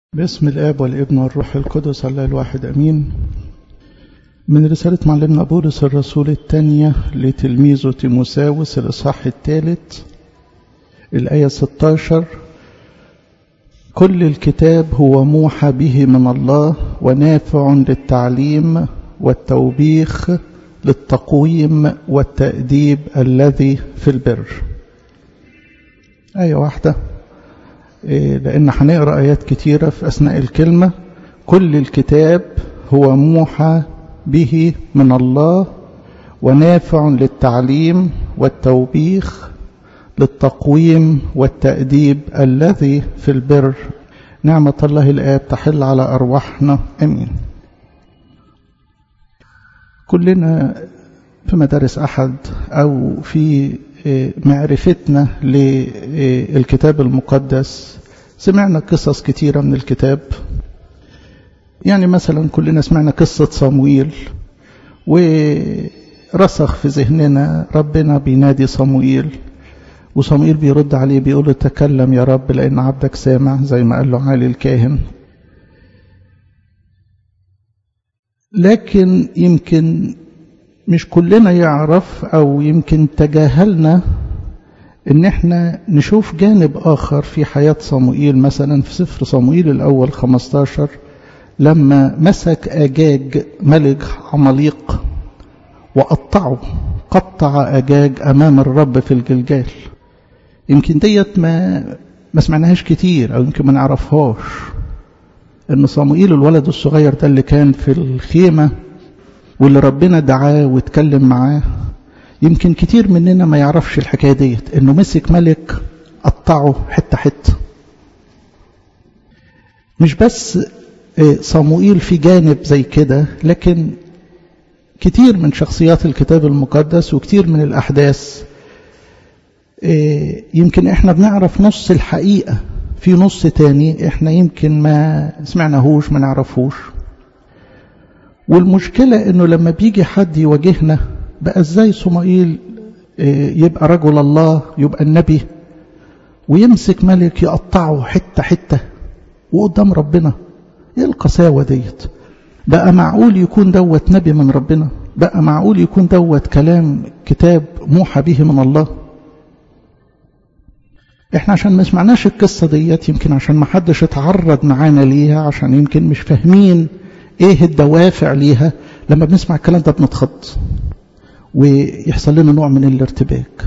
باسم الآب والابن والروح القدس الله الواحد أمين من رسالة معلمنا بولس الرسول الثانية لتلميذه تيموساوس الإصحاح الثالث الآية 16 كل الكتاب هو موحى به من الله ونافع للتعليم والتوبيخ للتقويم والتأديب الذي في البر آية واحدة لأن هنقرأ آيات كتيرة في أثناء الكلمة كل الكتاب هو موحى به من الله ونافع للتعليم والتوبيخ للتقويم والتأديب الذي في البر نعمة الله الآب تحل على أرواحنا أمين كلنا في مدارس أحد أو في معرفتنا للكتاب المقدس سمعنا قصص كتيرة من الكتاب يعني مثلا كلنا سمعنا قصة صمويل ورسخ في ذهننا ربنا بينادي صمويل وصمويل بيرد عليه بيقول له تكلم يا رب لأن عبدك سامع زي ما قال له عالي الكاهن لكن يمكن مش كلنا يعرف أو يمكن تجاهلنا ان احنا نشوف جانب اخر في حياة صموئيل مثلا في سفر صموئيل الاول 15 لما مسك اجاج ملك عماليق وقطعه قطع اجاج امام الرب في الجلجال يمكن ديت ما ما سمعناهاش كتير او يمكن ما نعرفهاش ان صموئيل الولد الصغير ده اللي كان في الخيمه واللي ربنا دعاه واتكلم معاه يمكن كتير مننا ما يعرفش الحكاية ديت انه مسك ملك قطعه حتة حتة مش بس صموئيل في جانب زي كده لكن كتير من شخصيات الكتاب المقدس وكتير من الأحداث يمكن احنا بنعرف نص الحقيقة في نص تاني احنا يمكن ما سمعناهوش ما نعرفوش والمشكلة انه لما بيجي حد يواجهنا بقى ازاي صمائيل يبقى رجل الله يبقى النبي ويمسك ملك يقطعه حتة حتة وقدام ربنا ايه القساوة ديت بقى معقول يكون دوت نبي من ربنا بقى معقول يكون دوت كلام كتاب موحى به من الله احنا عشان ما سمعناش القصة ديت يمكن عشان ما حدش اتعرض معانا ليها عشان يمكن مش فاهمين ايه الدوافع ليها لما بنسمع الكلام ده بنتخض ويحصل لنا نوع من الارتباك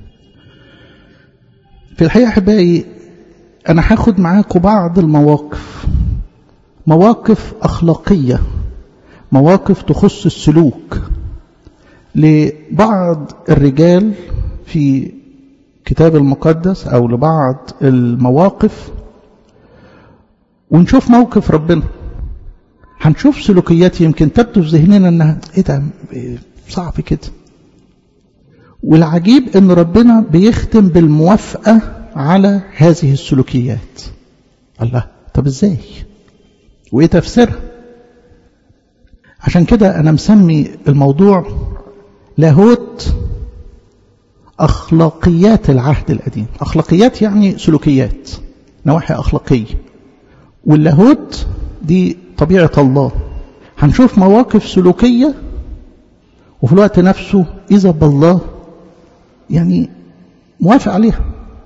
في الحقيقة أحبائي أنا هاخد معاكم بعض المواقف مواقف أخلاقية مواقف تخص السلوك لبعض الرجال في كتاب المقدس أو لبعض المواقف ونشوف موقف ربنا هنشوف سلوكيات يمكن تبدو في ذهننا انها ايه ده صعب كده والعجيب ان ربنا بيختم بالموافقة على هذه السلوكيات الله طب ازاي وايه تفسيرها عشان كده انا مسمي الموضوع لاهوت اخلاقيات العهد القديم اخلاقيات يعني سلوكيات نواحي اخلاقيه واللاهوت دي طبيعه الله هنشوف مواقف سلوكيه وفي الوقت نفسه إذا بالله يعني موافق عليها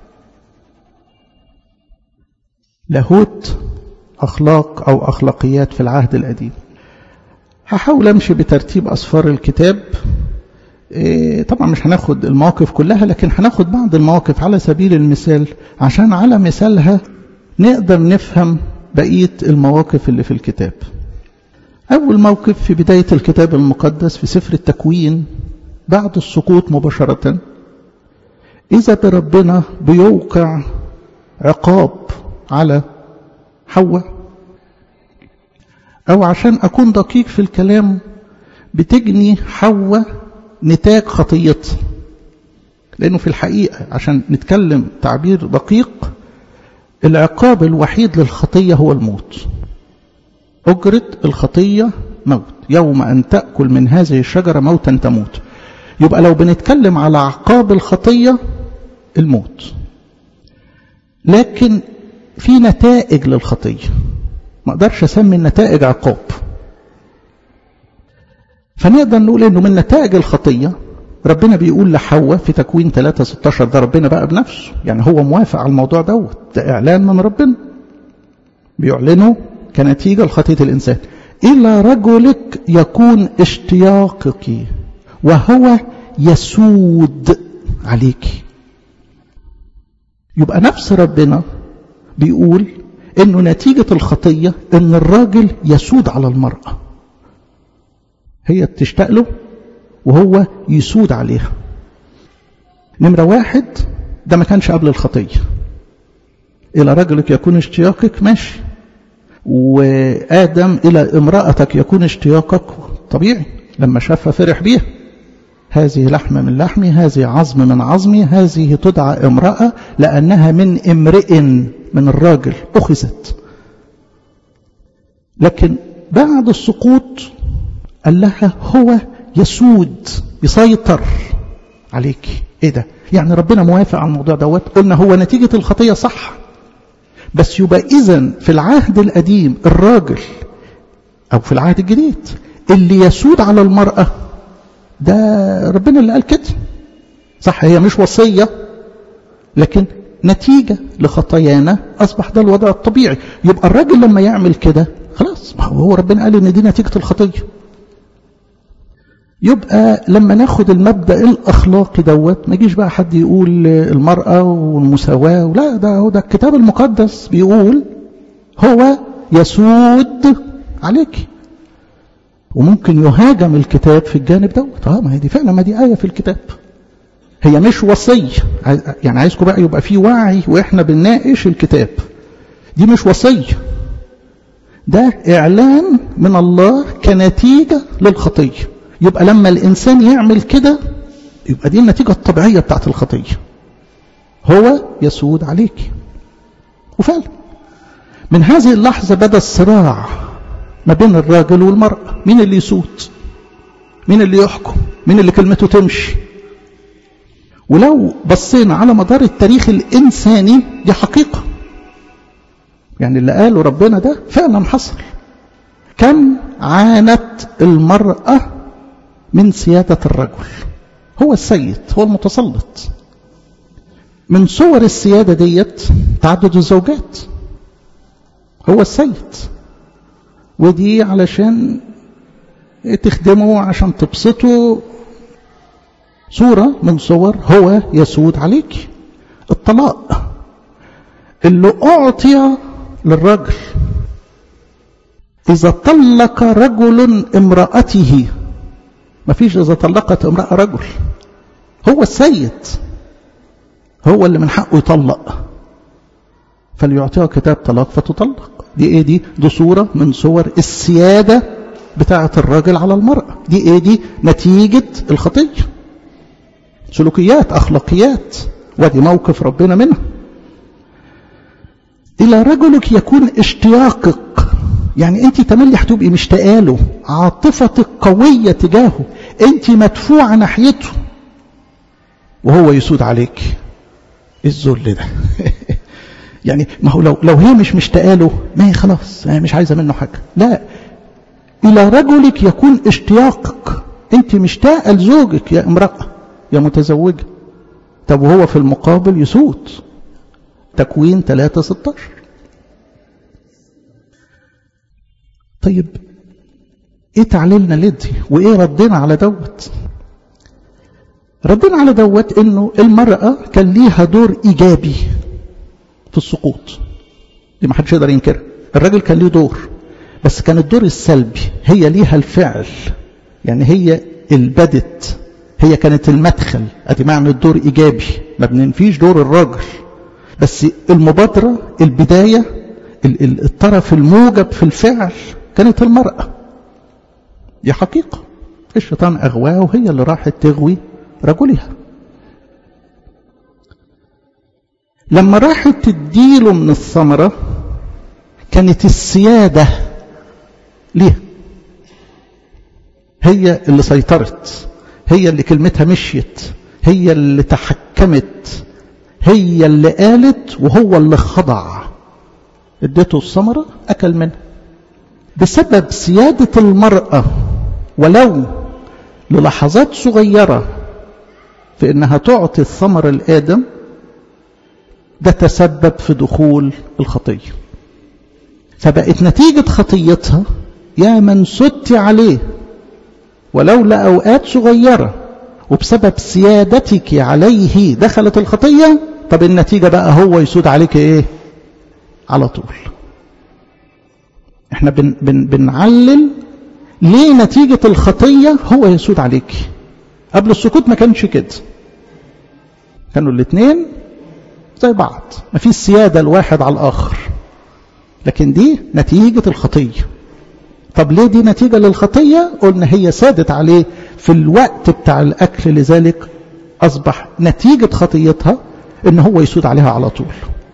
لاهوت أخلاق أو أخلاقيات في العهد القديم هحاول أمشي بترتيب أسفار الكتاب إيه طبعا مش هناخد المواقف كلها لكن هناخد بعض المواقف على سبيل المثال عشان على مثالها نقدر نفهم بقية المواقف اللي في الكتاب أول موقف في بداية الكتاب المقدس في سفر التكوين بعد السقوط مباشرة إذا بربنا بيوقع عقاب على حواء أو عشان أكون دقيق في الكلام بتجني حواء نتاج خطيتها لأنه في الحقيقة عشان نتكلم تعبير دقيق العقاب الوحيد للخطية هو الموت أجرة الخطية موت يوم أن تأكل من هذه الشجرة موتا تموت يبقى لو بنتكلم على عقاب الخطية الموت لكن في نتائج للخطية ما اقدرش اسمي النتائج عقاب فنقدر نقول انه من نتائج الخطيه ربنا بيقول لحواء في تكوين 3 16 ده ربنا بقى بنفسه يعني هو موافق على الموضوع دوت ده اعلان من ربنا بيعلنه كنتيجه لخطيه الانسان الى رجلك يكون اشتياقك وهو يسود عليك يبقى نفس ربنا بيقول انه نتيجة الخطية ان الراجل يسود على المرأة هي بتشتاق له وهو يسود عليها نمرة واحد ده ما كانش قبل الخطية إلى رجلك يكون اشتياقك ماشي وآدم إلى امرأتك يكون اشتياقك طبيعي لما شافها فرح بيها هذه لحم من لحمي هذه عظم من عظمي هذه تدعى امرأة لأنها من امرئ من الراجل أخذت لكن بعد السقوط قال لها هو يسود يسيطر عليك ايه ده يعني ربنا موافق على الموضوع دوت قلنا هو نتيجة الخطية صح بس يبقى اذا في العهد القديم الراجل او في العهد الجديد اللي يسود على المرأة ده ربنا اللي قال كده صح هي مش وصية لكن نتيجة لخطايانا أصبح ده الوضع الطبيعي يبقى الراجل لما يعمل كده خلاص ما هو ربنا قال إن دي نتيجة الخطية يبقى لما ناخد المبدأ الأخلاقي دوت ما يجيش بقى حد يقول المرأة والمساواة لا ده هو ده الكتاب المقدس بيقول هو يسود عليك وممكن يهاجم الكتاب في الجانب دوت اه ما هي دي فعلا ما دي آية في الكتاب هي مش وصية يعني عايزكم بقى يبقى في وعي واحنا بنناقش الكتاب دي مش وصية ده إعلان من الله كنتيجة للخطية يبقى لما الإنسان يعمل كده يبقى دي النتيجة الطبيعية بتاعت الخطية هو يسود عليك وفعلا من هذه اللحظة بدأ الصراع ما بين الراجل والمرأة مين اللي يسود مين اللي يحكم مين اللي كلمته تمشي ولو بصينا على مدار التاريخ الإنساني دي حقيقة يعني اللي قاله ربنا ده فعلا حصل كم عانت المرأة من سيادة الرجل هو السيد هو المتسلط من صور السيادة ديت تعدد الزوجات هو السيد ودي علشان تخدمه عشان تبسطه صورة من صور هو يسود عليك الطلاق اللي أعطي للرجل إذا طلق رجل امرأته ما فيش إذا طلقت امرأة رجل هو السيد هو اللي من حقه يطلق فليعطيها كتاب طلاق فتطلق دي ايه دي دي صورة من صور السيادة بتاعة الراجل على المرأة دي ايه دي نتيجة الخطية سلوكيات أخلاقيات ودي موقف ربنا منها إلى رجلك يكون اشتياقك يعني أنت تملي هتبقي مشتاقه له عاطفتك قوية تجاهه أنت مدفوعة ناحيته وهو يسود عليك الذل ده يعني ما هو لو لو هي مش مشتاقه له ما هي خلاص هي مش عايزه منه حاجه لا الى رجلك يكون اشتياقك انت مشتاقه لزوجك يا امراه يا متزوجه طب وهو في المقابل يسود تكوين 3 16 طيب ايه تعليلنا لدي وايه ردنا على دوت ردنا على دوت انه المرأة كان ليها دور ايجابي في السقوط دي ما حدش يقدر ينكرها الراجل كان ليه دور بس كان الدور السلبي هي ليها الفعل يعني هي البدت هي كانت المدخل ادي معنى الدور ايجابي ما بننفيش دور الراجل بس المبادرة البداية الطرف الموجب في الفعل كانت المرأة دي حقيقة الشيطان أغواها وهي اللي راحت تغوي رجلها لما راحت تديله من الثمرة كانت السيادة ليه هي اللي سيطرت هي اللي كلمتها مشيت هي اللي تحكمت هي اللي قالت وهو اللي خضع اديته الثمرة أكل منها بسبب سيادة المرأة ولو للحظات صغيرة في انها تعطي الثمر الادم ده تسبب في دخول الخطية فبقت نتيجة خطيتها يا من ست عليه ولو لأوقات صغيرة وبسبب سيادتك عليه دخلت الخطية طب النتيجة بقى هو يسود عليك ايه على طول احنا بن بن بنعلل ليه نتيجة الخطية هو يسود عليك قبل السكوت ما كانش كده كانوا الاثنين زي بعض ما فيش سيادة الواحد على الآخر لكن دي نتيجة الخطية طب ليه دي نتيجة للخطية قلنا هي سادت عليه في الوقت بتاع الأكل لذلك أصبح نتيجة خطيتها إن هو يسود عليها على طول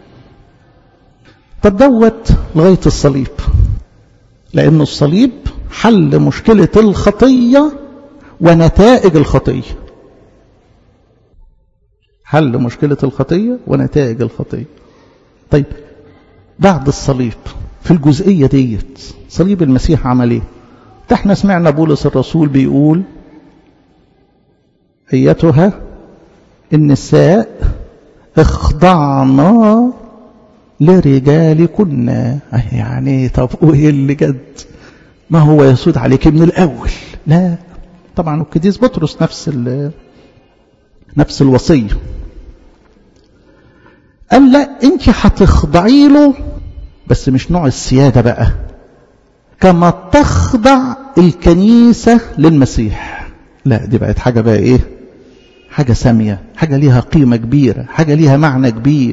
طب دوت لغاية الصليب لأن الصليب حل مشكلة الخطية ونتائج الخطية حل مشكلة الخطية ونتائج الخطية طيب بعد الصليب في الجزئية ديت صليب المسيح عمل ايه ده احنا سمعنا بولس الرسول بيقول ايتها النساء اخضعنا لرجالكن يعني طب وايه اللي جد ما هو يسود عليك من الاول لا طبعا القديس بطرس نفس نفس الوصيه قال لا انت هتخضعي له بس مش نوع السيادة بقى كما تخضع الكنيسة للمسيح لا دي بقت حاجة بقى ايه حاجة سامية حاجة ليها قيمة كبيرة حاجة ليها معنى كبير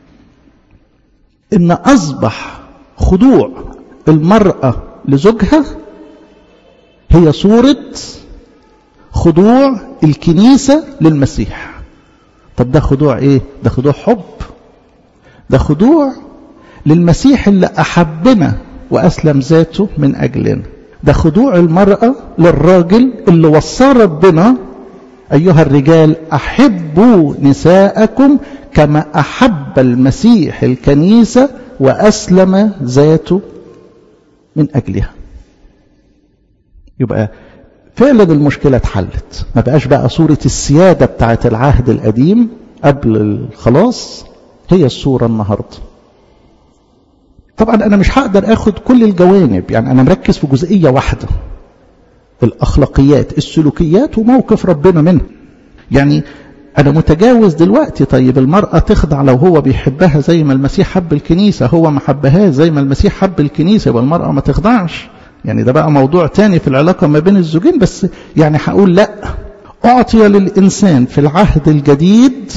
ان اصبح خضوع المرأة لزوجها هي صورة خضوع الكنيسة للمسيح طب ده خضوع ايه ده خضوع حب ده خضوع للمسيح اللي أحبنا وأسلم ذاته من أجلنا ده خضوع المرأة للراجل اللي وصى ربنا أيها الرجال أحبوا نساءكم كما أحب المسيح الكنيسة وأسلم ذاته من أجلها يبقى فعلا المشكلة اتحلت ما بقاش بقى صورة السيادة بتاعت العهد القديم قبل الخلاص هي الصورة النهاردة طبعا أنا مش هقدر أخد كل الجوانب يعني أنا مركز في جزئية واحدة الأخلاقيات السلوكيات وموقف ربنا منها يعني أنا متجاوز دلوقتي طيب المرأة تخضع لو هو بيحبها زي ما المسيح حب الكنيسة هو ما حبهاش زي ما المسيح حب الكنيسة يبقى المرأة ما تخضعش يعني ده بقى موضوع تاني في العلاقة ما بين الزوجين بس يعني هقول لا أعطي للإنسان في العهد الجديد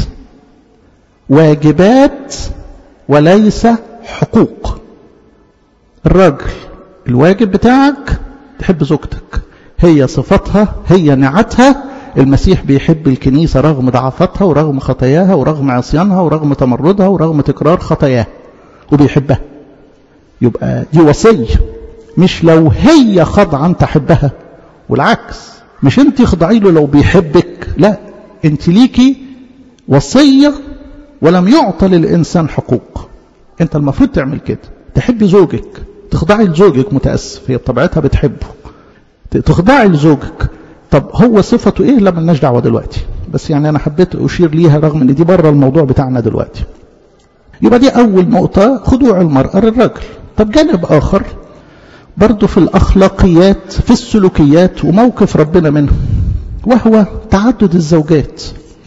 واجبات وليس حقوق الراجل الواجب بتاعك تحب زوجتك هي صفتها هي نعتها المسيح بيحب الكنيسة رغم ضعفتها ورغم خطاياها ورغم عصيانها ورغم تمردها ورغم تكرار خطاياها وبيحبها يبقى دي وصية مش لو هي خضعا تحبها والعكس مش انت خضعي له لو بيحبك لا انت ليكي وصية ولم يعطى للإنسان حقوق انت المفروض تعمل كده تحبي زوجك تخضعي لزوجك متأسف هي بطبيعتها بتحبه تخضعي لزوجك طب هو صفته ايه لا ملناش دعوه دلوقتي بس يعني انا حبيت اشير ليها رغم ان دي بره الموضوع بتاعنا دلوقتي يبقى دي اول نقطه خضوع المراه للرجل طب جانب اخر برضه في الاخلاقيات في السلوكيات وموقف ربنا منه وهو تعدد الزوجات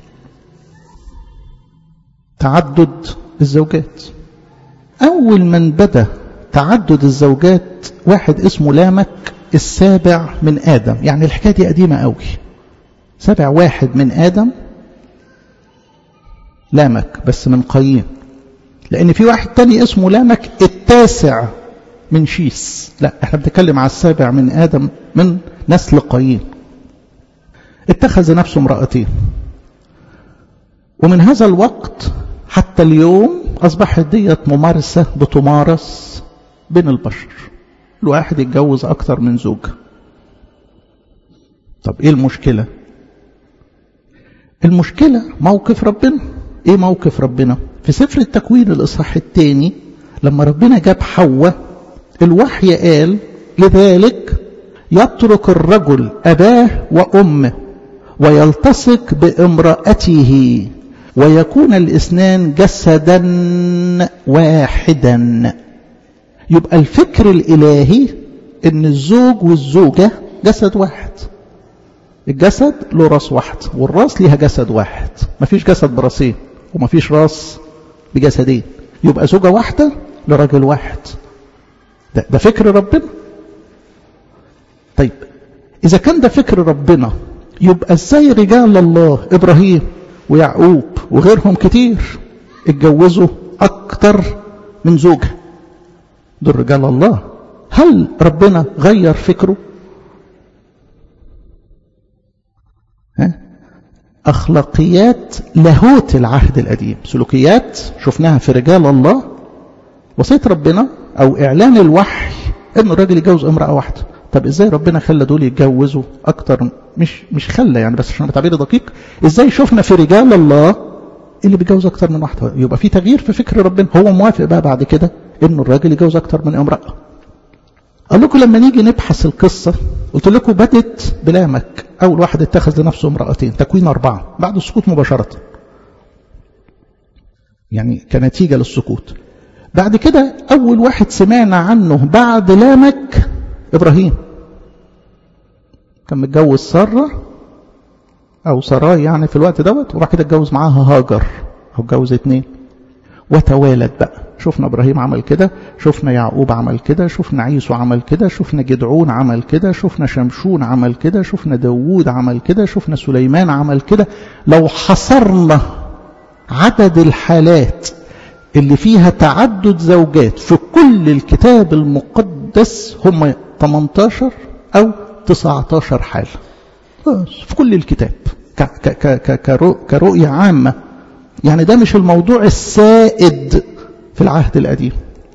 تعدد الزوجات اول من بدا تعدد الزوجات واحد اسمه لامك السابع من آدم يعني الحكاية دي قديمة قوي سابع واحد من آدم لامك بس من قايين لأن في واحد تاني اسمه لامك التاسع من شيس لا احنا بنتكلم على السابع من آدم من نسل قايين اتخذ نفسه امرأتين ومن هذا الوقت حتى اليوم أصبحت ديت ممارسة بتمارس بين البشر الواحد يتجوز أكتر من زوجة طب إيه المشكلة المشكلة موقف ربنا إيه موقف ربنا في سفر التكوين الإصحاح الثاني لما ربنا جاب حواء الوحي قال لذلك يترك الرجل أباه وأمه ويلتصق بامرأته ويكون الاثنان جسدا واحدا يبقى الفكر الإلهي ان الزوج والزوجة جسد واحد الجسد له راس واحد والراس ليها جسد واحد مفيش جسد براسين ومفيش راس بجسدين يبقى زوجة واحدة لراجل واحد ده, ده فكر ربنا طيب إذا كان ده فكر ربنا يبقى ازاي رجال الله إبراهيم ويعقوب وغيرهم كتير اتجوزوا أكتر من زوجة دول رجال الله هل ربنا غير فكره ها؟ أخلاقيات لاهوت العهد القديم سلوكيات شفناها في رجال الله وصية ربنا أو إعلان الوحي إن الراجل يتجوز امرأة واحدة طب إزاي ربنا خلى دول يتجوزوا أكتر مش مش خلى يعني بس عشان تعبير دقيق إزاي شفنا في رجال الله اللي بيتجوز أكتر من واحدة يبقى في تغيير في فكر ربنا هو موافق بقى بعد كده إنه الراجل يتجوز أكتر من امرأة قال لكم لما نيجي نبحث القصة قلت لكم بدت بلامك أول واحد اتخذ لنفسه امرأتين تكوين أربعة بعد السقوط مباشرة يعني كنتيجة للسقوط بعد كده أول واحد سمعنا عنه بعد لامك إبراهيم كان متجوز سارة أو سراي يعني في الوقت دوت وبعد كده اتجوز معاها هاجر أو اتجوز اتنين وتوالد بقى شفنا إبراهيم عمل كده شفنا يعقوب عمل كده شفنا عيسو عمل كده شفنا جدعون عمل كده شفنا شمشون عمل كده شفنا داوود عمل كده شفنا سليمان عمل كده لو حصرنا عدد الحالات اللي فيها تعدد زوجات في كل الكتاب المقدس هم 18 أو 19 حالة في كل الكتاب كرؤية عامة يعني ده مش الموضوع السائد في العهد القديم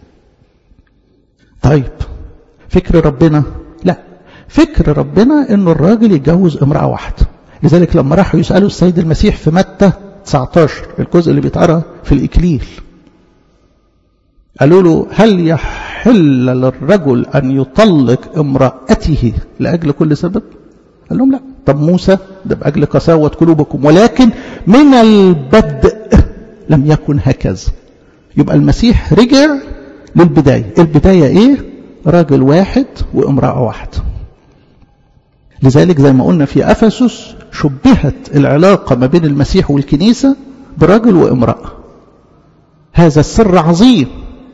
طيب فكر ربنا لا فكر ربنا انه الراجل يتجوز امرأة واحدة لذلك لما راحوا يسألوا السيد المسيح في متى 19 الجزء اللي بيتقرا في الإكليل قالوا له هل يحل للرجل أن يطلق امرأته لأجل كل سبب قال لهم لا طب موسى ده بأجل قساوة قلوبكم ولكن من البدء لم يكن هكذا يبقى المسيح رجع للبداية البداية ايه راجل واحد وامرأة واحدة لذلك زي ما قلنا في أفسس شبهت العلاقة ما بين المسيح والكنيسة برجل وامرأة هذا السر عظيم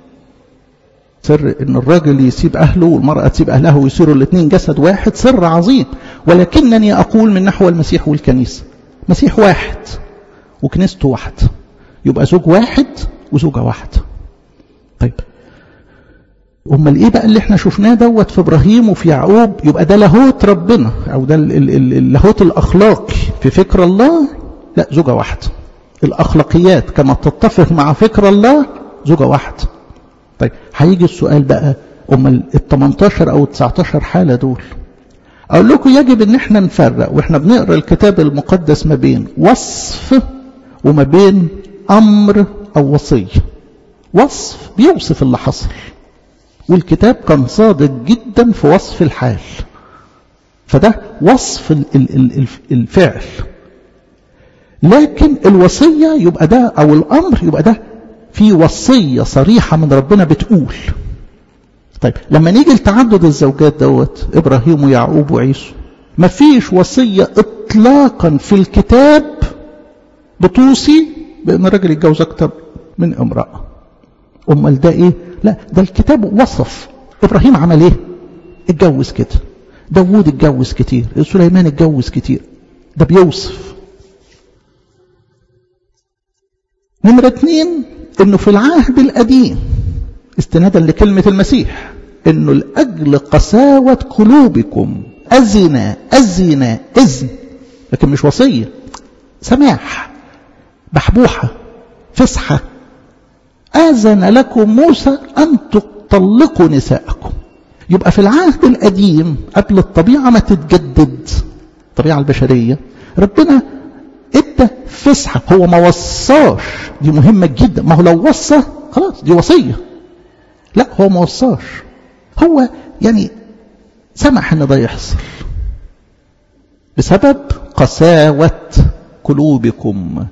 سر ان الراجل يسيب اهله والمرأة تسيب اهلها ويصيروا الاثنين جسد واحد سر عظيم ولكنني اقول من نحو المسيح والكنيسة مسيح واحد وكنيسته واحد يبقى زوج واحد وزوجة واحدة طيب امال ايه بقى اللي احنا شفناه دوت في ابراهيم وفي يعقوب يبقى ده لاهوت ربنا او ده اللاهوت الاخلاقي في فكر الله لا زوجة واحدة الاخلاقيات كما تتفق مع فكر الله زوجة واحدة طيب هيجي السؤال بقى امال ال 18 او ال 19 حالة دول اقول لكم يجب ان احنا نفرق واحنا بنقرا الكتاب المقدس ما بين وصف وما بين امر او وصيه وصف بيوصف اللي حصل والكتاب كان صادق جدا في وصف الحال فده وصف الفعل لكن الوصية يبقى ده أو الأمر يبقى ده في وصية صريحة من ربنا بتقول طيب لما نيجي لتعدد الزوجات دوت إبراهيم ويعقوب وعيسو مفيش وصية إطلاقا في الكتاب بتوصي بأن الراجل يتجوز أكتر من امرأة أمال ده إيه؟ لا ده الكتاب وصف إبراهيم عمل إيه؟ اتجوز كده داوود اتجوز كتير سليمان اتجوز كتير ده بيوصف نمرة اتنين انه في العهد القديم استنادا لكلمة المسيح انه لأجل قساوة قلوبكم أزنا أزنا إذن لكن مش وصية سماح بحبوحة فسحة آذن لكم موسى أن تطلقوا نساءكم يبقى في العهد القديم قبل الطبيعة ما تتجدد الطبيعة البشرية ربنا ادى فسحة هو ما وصاش دي مهمة جدا ما هو لو وصى خلاص دي وصية لا هو ما وصاش هو يعني سمح ان ده يحصل بسبب قساوة قلوبكم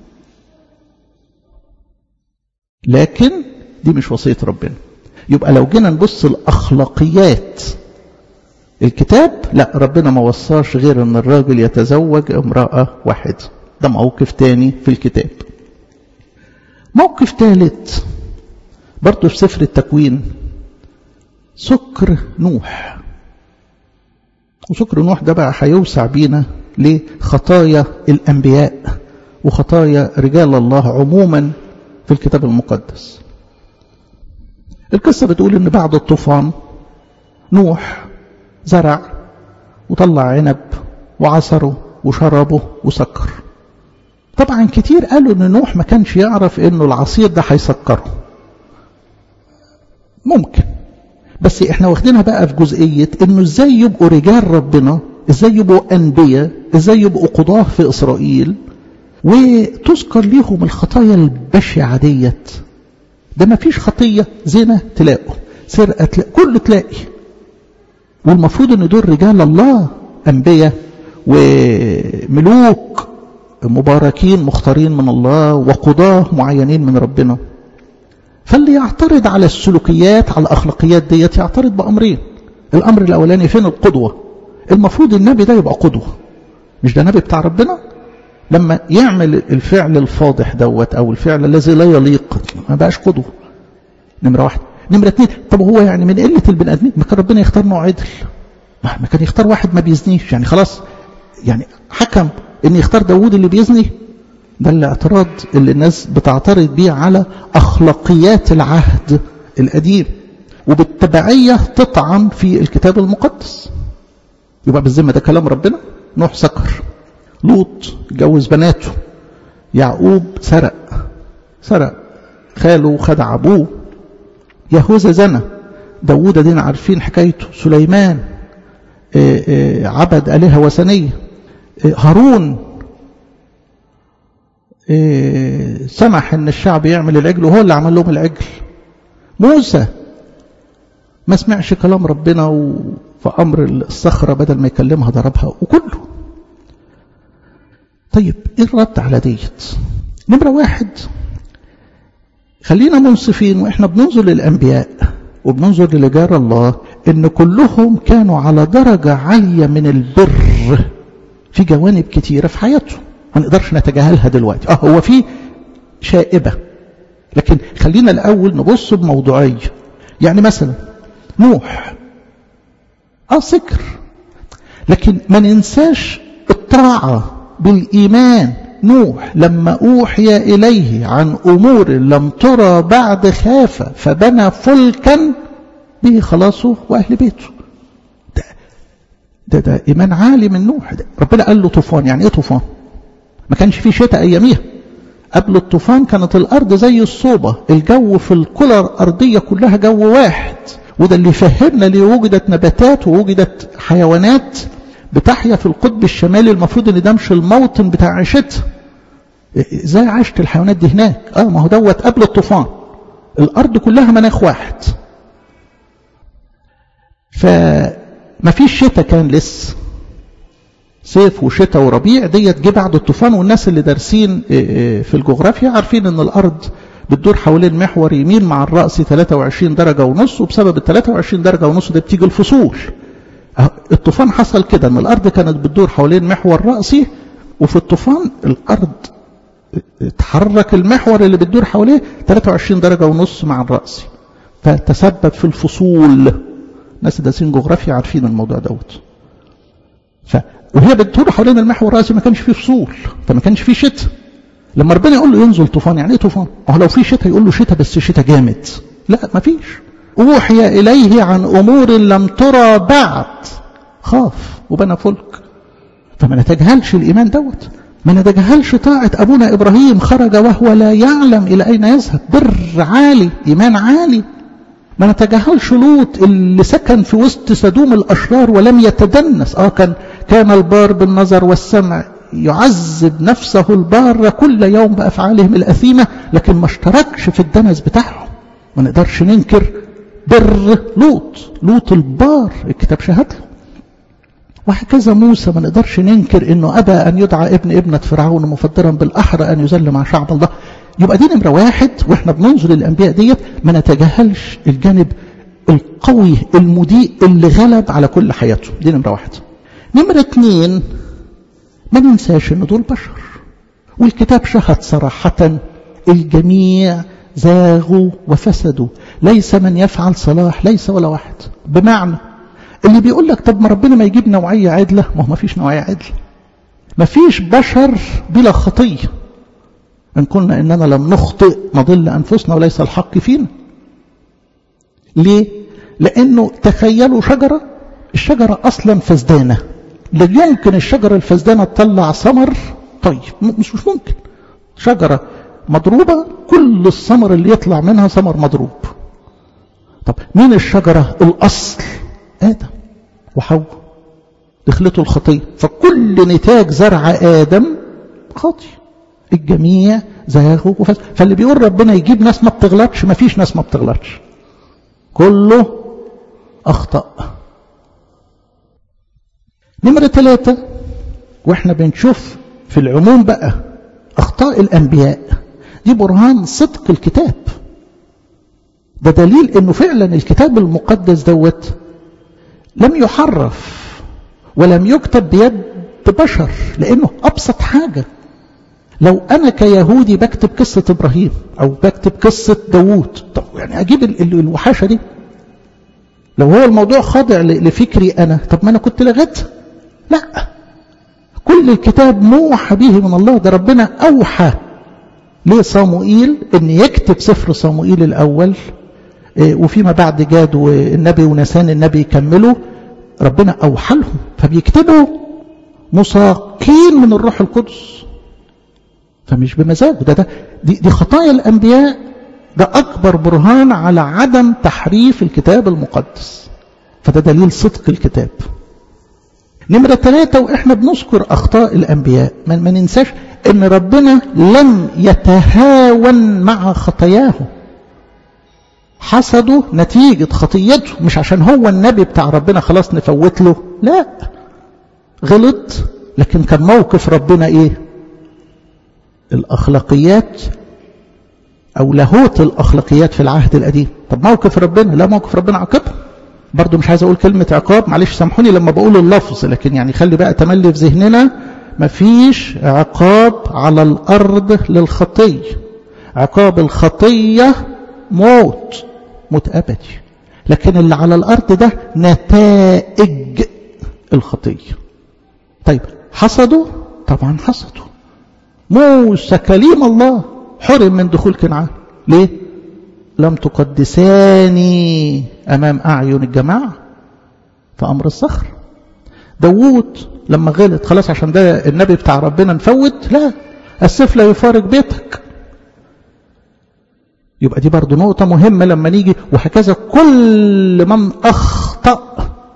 لكن دي مش وصية ربنا يبقى لو جينا نبص الأخلاقيات الكتاب لا ربنا ما وصاش غير ان الراجل يتزوج امرأة واحدة ده موقف تاني في الكتاب موقف ثالث برضه في سفر التكوين سكر نوح وسكر نوح ده بقى هيوسع بينا لخطايا الأنبياء وخطايا رجال الله عموما في الكتاب المقدس القصة بتقول ان بعد الطوفان نوح زرع وطلع عنب وعصره وشربه وسكر طبعا كتير قالوا ان نوح ما كانش يعرف انه العصير ده هيسكره ممكن بس احنا واخدينها بقى في جزئية انه ازاي يبقوا رجال ربنا ازاي يبقوا انبياء ازاي يبقوا قضاه في اسرائيل وتذكر ليهم الخطايا البشعة ديت ده ما فيش خطية زنا تلاقوا سرقة تلاقي كله تلاقي والمفروض ان دول رجال الله انبياء وملوك مباركين مختارين من الله وقضاه معينين من ربنا فاللي يعترض على السلوكيات على الأخلاقيات ديت يعترض بأمرين الأمر الأولاني فين القدوة المفروض النبي ده يبقى قدوة مش ده نبي بتاع ربنا لما يعمل الفعل الفاضح دوت أو الفعل الذي لا يليق ما بقاش قدوة نمرة واحد نمرة اتنين طب هو يعني من قلة البني آدمين ما كان ربنا يختار نوع عدل ما كان يختار واحد ما بيزنيش يعني خلاص يعني حكم ان يختار داوود اللي بيزني ده الاعتراض اللي الناس بتعترض بيه على أخلاقيات العهد القديم وبالتبعية تطعن في الكتاب المقدس يبقى بالذمة ده كلام ربنا نوح سكر لوط جوز بناته يعقوب سرق سرق خاله خدع أبوه يهوذا زنى داوود دينا عارفين حكايته سليمان عبد آلهة وثنية هارون إيه سمح ان الشعب يعمل العجل وهو اللي عمل لهم العجل موسى ما سمعش كلام ربنا وفي امر الصخرة بدل ما يكلمها ضربها وكله طيب ايه الرد على ديت نمرة واحد خلينا منصفين واحنا بننظر للانبياء وبننظر لرجال الله ان كلهم كانوا على درجة عالية من البر في جوانب كتيرة في حياتهم ما نقدرش نتجاهلها دلوقتي اه هو في شائبة لكن خلينا الأول نبص بموضوعية يعني مثلا نوح اه سكر لكن ما ننساش الطاعة بالإيمان نوح لما أوحي إليه عن أمور لم ترى بعد خاف فبنى فلكا به خلاصه وأهل بيته ده, ده, ده إيمان عالي من نوح ده. ربنا قال له طوفان يعني إيه طوفان ما كانش فيه شتاء أياميها قبل الطوفان كانت الأرض زي الصوبة الجو في الكرة الأرضية كلها جو واحد وده اللي فهمنا ليه وجدت نباتات ووجدت حيوانات بتحيا في القطب الشمالي المفروض ان ده مش الموطن بتاع عيشتها ازاي عاشت الحيوانات دي هناك اه ما هو دوت قبل الطوفان الارض كلها مناخ واحد فما فيش شتاء كان لسه صيف وشتاء وربيع ديت جه بعد الطوفان والناس اللي دارسين في الجغرافيا عارفين ان الارض بتدور حوالين محور يمين مع الرأس 23 درجة ونص وبسبب ال 23 درجة ونص ده بتيجي الفصول الطوفان حصل كده ان الارض كانت بتدور حوالين محور رأسي وفي الطوفان الارض اتحرك المحور اللي بتدور حواليه 23 درجة ونص مع الرأسي فتسبب في الفصول ناس دارسين جغرافيا عارفين الموضوع دوت ف وهي بتدور حوالين المحور الرأسي ما كانش فيه فصول فما كانش فيه شتاء لما ربنا يقول له ينزل طوفان يعني ايه طوفان هو لو في شتاء يقول له شتاء بس شتاء جامد لا ما فيش أوحي إليه عن أمور لم ترى بعد خاف وبنى فلك فما نتجاهلش الإيمان دوت ما نتجاهلش طاعة أبونا إبراهيم خرج وهو لا يعلم إلى أين يذهب بر عالي إيمان عالي ما نتجاهلش لوط اللي سكن في وسط سدوم الأشرار ولم يتدنس آه كان كان البار بالنظر والسمع يعذب نفسه البار كل يوم بأفعالهم الأثيمة لكن ما اشتركش في الدنس بتاعهم ما نقدرش ننكر بر لوط لوط البار الكتاب شهد له وهكذا موسى ما نقدرش ننكر انه ابى ان يدعى ابن ابنة فرعون مفضلا بالاحرى ان يذل مع شعب الله يبقى دي نمرة واحد واحنا بننظر للانبياء ديت ما نتجاهلش الجانب القوي المضيء اللي غلب على كل حياته دي نمرة واحد نمرة اتنين ما ننساش ان دول بشر والكتاب شهد صراحة الجميع زاغوا وفسدوا ليس من يفعل صلاح ليس ولا واحد بمعنى اللي بيقول لك طب ما ربنا ما يجيب نوعية عدلة ما هو ما فيش نوعية عدلة ما فيش بشر بلا خطية إن قلنا إننا لم نخطئ نضل أنفسنا وليس الحق فينا ليه؟ لأنه تخيلوا شجرة الشجرة أصلا فزدانة لا يمكن الشجرة الفزدانة تطلع ثمر طيب مش مش ممكن شجرة مضروبة كل الثمر اللي يطلع منها ثمر مضروب طب مين الشجرة الأصل آدم وحواء دخلته الخطية فكل نتاج زرع آدم خاطي الجميع زاغوا وفسد فاللي بيقول ربنا يجيب ناس ما بتغلطش ما فيش ناس ما بتغلطش كله أخطأ نمرة ثلاثة واحنا بنشوف في العموم بقى أخطاء الأنبياء دي برهان صدق الكتاب ده دليل انه فعلا الكتاب المقدس دوت لم يحرف ولم يكتب بيد بشر لانه ابسط حاجه لو انا كيهودي بكتب قصه ابراهيم او بكتب قصه داوود طب يعني اجيب الوحاشه دي لو هو الموضوع خاضع لفكري انا طب ما انا كنت لغيتها لا كل الكتاب موحى به من الله ده ربنا اوحى لصاموئيل ان يكتب سفر صاموئيل الاول وفيما بعد جاد والنبي ونسان النبي يكملوا ربنا اوحى لهم فبيكتبوا مساقين من الروح القدس فمش بمزاجه ده, ده دي, دي خطايا الانبياء ده اكبر برهان على عدم تحريف الكتاب المقدس فده دليل صدق الكتاب نمرة ثلاثة وإحنا بنذكر أخطاء الأنبياء ما, ما ننساش إن ربنا لم يتهاون مع خطاياهم حسده نتيجة خطيته مش عشان هو النبي بتاع ربنا خلاص نفوت له لا غلط لكن كان موقف ربنا ايه الاخلاقيات او لاهوت الاخلاقيات في العهد القديم طب موقف ربنا لا موقف ربنا عاقبهم برضو مش عايز اقول كلمة عقاب معلش سامحوني لما بقول اللفظ لكن يعني خلي بقى تملي في ذهننا مفيش عقاب على الارض للخطية عقاب الخطية موت موت أبدي لكن اللي على الأرض ده نتائج الخطية طيب حصدوا طبعا حصدوا موسى كليم الله حرم من دخول كنعان ليه لم تقدساني أمام أعين الجماعة فأمر الصخر داوود لما غلط خلاص عشان ده النبي بتاع ربنا نفوت لا السيف لا يفارق بيتك يبقى دي برضو نقطة مهمة لما نيجي وهكذا كل من أخطأ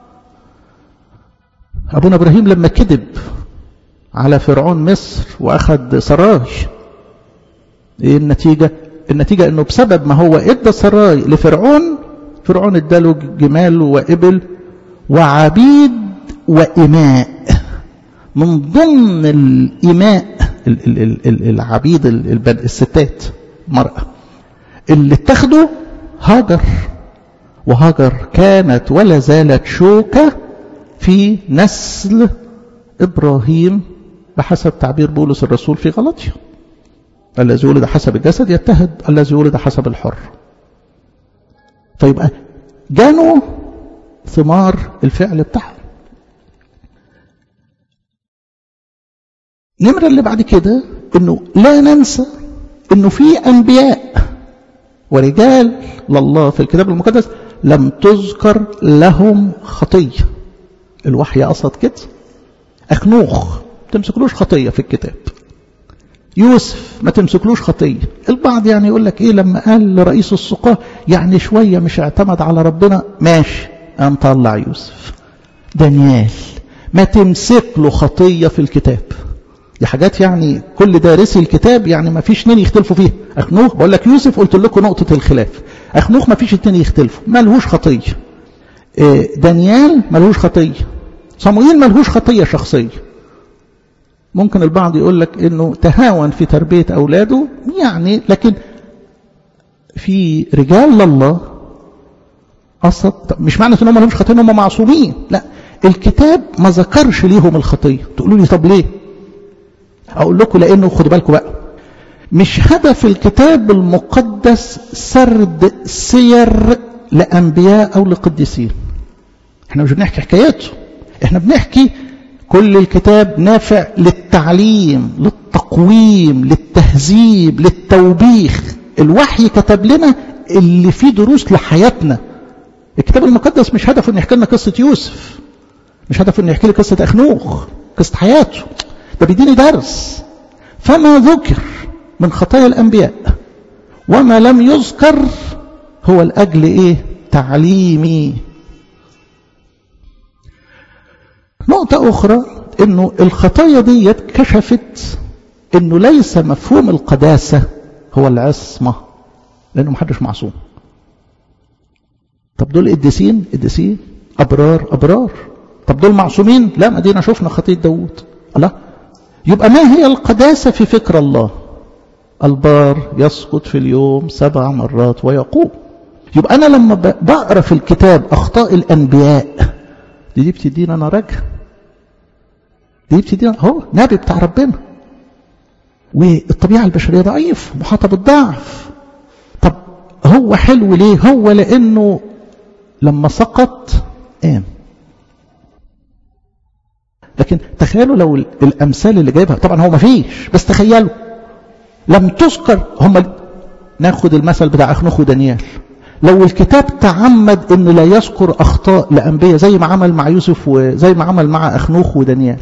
أبونا إبراهيم لما كذب على فرعون مصر وأخذ سراي إيه النتيجة؟ النتيجة أنه بسبب ما هو إدى سراي لفرعون فرعون اداله جمال وإبل وعبيد وإماء من ضمن الإماء العبيد الستات مرأة اللي اتخذوا هاجر وهاجر كانت ولا زالت شوكة في نسل إبراهيم بحسب تعبير بولس الرسول في غلطية الذي ولد حسب الجسد يتهد الذي ولد حسب الحر فيبقى جانوا ثمار الفعل بتاعهم نمرة اللي بعد كده انه لا ننسى انه في انبياء ورجال لله في الكتاب المقدس لم تذكر لهم خطية الوحي قصد كده أخنوخ تمسكلوش خطية في الكتاب يوسف ما تمسكلوش خطية البعض يعني يقول لك ايه لما قال لرئيس السقاة يعني شوية مش اعتمد على ربنا ماشي نطلع يوسف دانيال ما تمسك له خطية في الكتاب دي حاجات يعني كل دارسي الكتاب يعني ما فيش اتنين يختلفوا فيها اخنوخ بقول لك يوسف قلت لكم نقطة الخلاف اخنوخ ما فيش اتنين يختلفوا ما لهوش خطية دانيال ما لهوش خطية صموئيل ملهوش خطية شخصية ممكن البعض يقول لك انه تهاون في تربية اولاده يعني لكن في رجال الله قصد مش معنى ان هم لهمش خطيه ان هم معصومين لا الكتاب ما ذكرش ليهم الخطيه تقولوا لي طب ليه اقول لكم لانه خدوا بالكم بقى مش هدف الكتاب المقدس سرد سير لانبياء او لقديسين احنا مش بنحكي حكاياته احنا بنحكي كل الكتاب نافع للتعليم للتقويم للتهذيب للتوبيخ الوحي كتب لنا اللي فيه دروس لحياتنا الكتاب المقدس مش هدفه انه يحكي لنا قصه يوسف مش هدفه انه يحكي لي قصه اخنوخ قصه حياته ده بيديني درس فما ذكر من خطايا الانبياء وما لم يذكر هو الاجل ايه تعليمي نقطة أخرى أنه الخطايا دي كشفت أنه ليس مفهوم القداسة هو العصمة لأنه محدش معصوم طب دول قديسين قديسين أبرار أبرار طب دول معصومين لا ما دينا شفنا خطية داوود الله يبقى ما هي القداسة في فكر الله البار يسقط في اليوم سبع مرات ويقوم يبقى أنا لما بقرأ في الكتاب أخطاء الأنبياء دي, دي بتدينا أنا رجع دي بتدينا هو نبي بتاع ربنا والطبيعة البشرية ضعيف محاطة بالضعف طب هو حلو ليه هو لأنه لما سقط قام لكن تخيلوا لو الأمثال اللي جايبها طبعا هو ما فيش بس تخيلوا لم تذكر هم ناخد المثل بتاع أخنوخ ودانيال لو الكتاب تعمد ان لا يذكر اخطاء لانبياء زي ما عمل مع يوسف وزي ما عمل مع اخنوخ ودانيال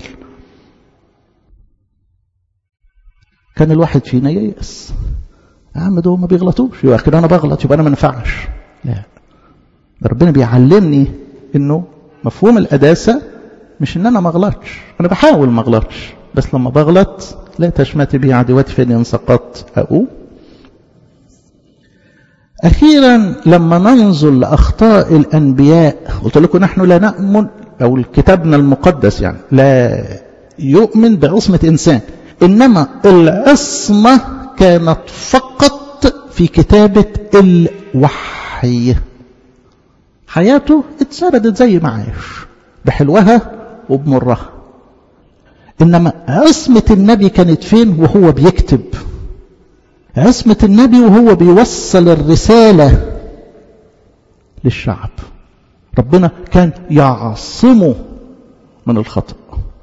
كان الواحد فينا ييأس يا عم دول ما بيغلطوش يبقى كده انا بغلط يبقى انا ما ينفعش لا ربنا بيعلمني انه مفهوم القداسه مش ان انا ما اغلطش انا بحاول ما اغلطش بس لما بغلط لا تشمت بي عدواتي فين ان سقطت اقوم أخيرا لما ننظر لأخطاء الأنبياء قلت لكم نحن لا نأمن أو كتابنا المقدس يعني لا يؤمن بعصمة إنسان إنما العصمة كانت فقط في كتابة الوحي حياته اتسردت زي ما عايش بحلوها وبمرها إنما عصمة النبي كانت فين وهو بيكتب عصمة النبي وهو بيوصل الرسالة للشعب ربنا كان يعصمه من الخطأ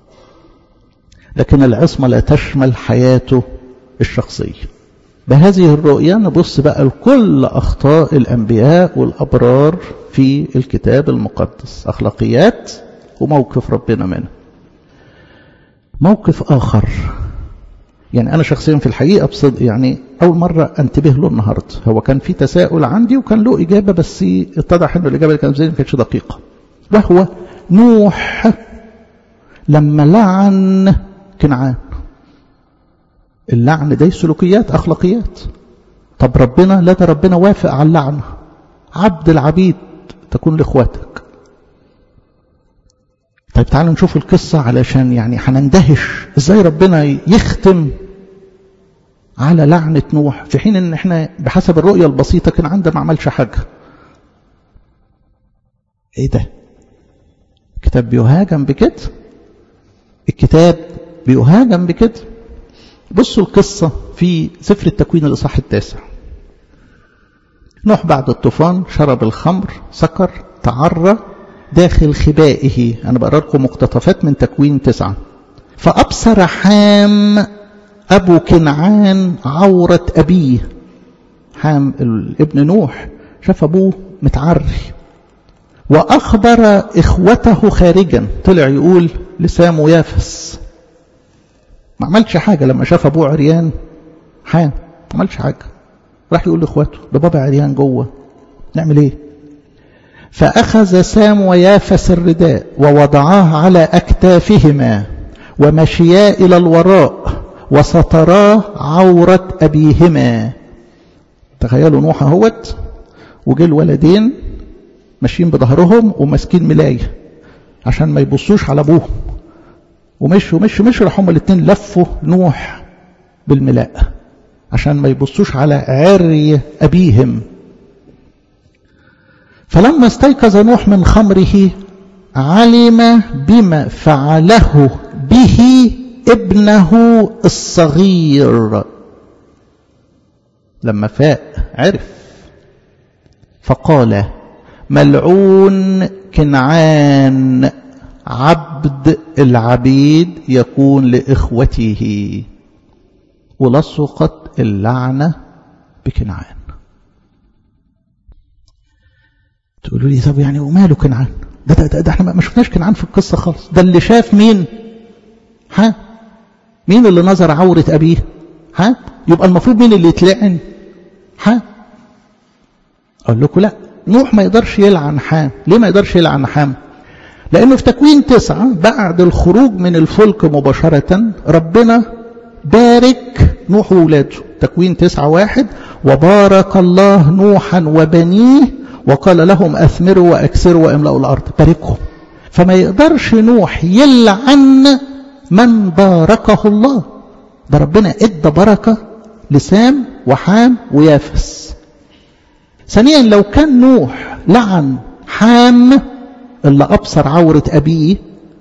لكن العصمة لا تشمل حياته الشخصية بهذه الرؤية نبص بقى لكل أخطاء الأنبياء والأبرار في الكتاب المقدس أخلاقيات وموقف ربنا منه موقف آخر يعني أنا شخصيا في الحقيقة بصدق يعني أول مرة أنتبه له النهاردة هو كان في تساؤل عندي وكان له إجابة بس اتضح أنه الإجابة اللي كانت زي ما كانتش دقيقة وهو نوح لما لعن كنعان اللعن دي سلوكيات أخلاقيات طب ربنا لا ده ربنا وافق على اللعنة عبد العبيد تكون لإخواتك طيب تعالوا نشوف القصة علشان يعني هنندهش ازاي ربنا يختم على لعنة نوح في حين ان احنا بحسب الرؤية البسيطة كان عنده ما عملش حاجة ايه ده الكتاب بيهاجم بكده الكتاب بيهاجم بكده بصوا القصة في سفر التكوين الإصحاح التاسع نوح بعد الطوفان شرب الخمر سكر تعرى داخل خبائه أنا بقرأ لكم مقتطفات من تكوين تسعة فأبصر حام أبو كنعان عورة أبيه حام ابن نوح شاف أبوه متعري وأخبر إخوته خارجا طلع يقول لسام ويافس ما عملش حاجة لما شاف أبوه عريان حام ما عملش حاجة راح يقول لإخواته ده بابا عريان جوه نعمل إيه فأخذ سام ويافس الرداء ووضعاه على أكتافهما ومشيا إلى الوراء وستراه عورة أبيهما تخيلوا نوح اهوت وجه الولدين ماشيين بظهرهم وماسكين ملاية عشان ما يبصوش على ابوهم ومشوا مشوا مشوا راحوا هما الاثنين لفوا نوح بالملاء عشان ما يبصوش على عري ابيهم فلما استيقظ نوح من خمره علم بما فعله به ابنه الصغير لما فاق عرف فقال ملعون كنعان عبد العبيد يكون لإخوته ولصقت اللعنة بكنعان تقولوا لي طب يعني وماله كنعان ده, ده, ده, ده احنا ما شفناش كنعان في القصة خالص ده اللي شاف مين ها مين اللي نظر عورة أبيه ها يبقى المفروض مين اللي يتلعن ها أقول لكم لا نوح ما يقدرش يلعن حام ليه ما يقدرش يلعن حام لأنه في تكوين تسعة بعد الخروج من الفلك مباشرة ربنا بارك نوح وولاده تكوين تسعة واحد وبارك الله نوحا وبنيه وقال لهم أثمروا وأكسروا واملأوا الأرض باركهم فما يقدرش نوح يلعن من باركه الله ده ربنا ادى بركة لسام وحام ويافس ثانيا لو كان نوح لعن حام اللي أبصر عورة أبيه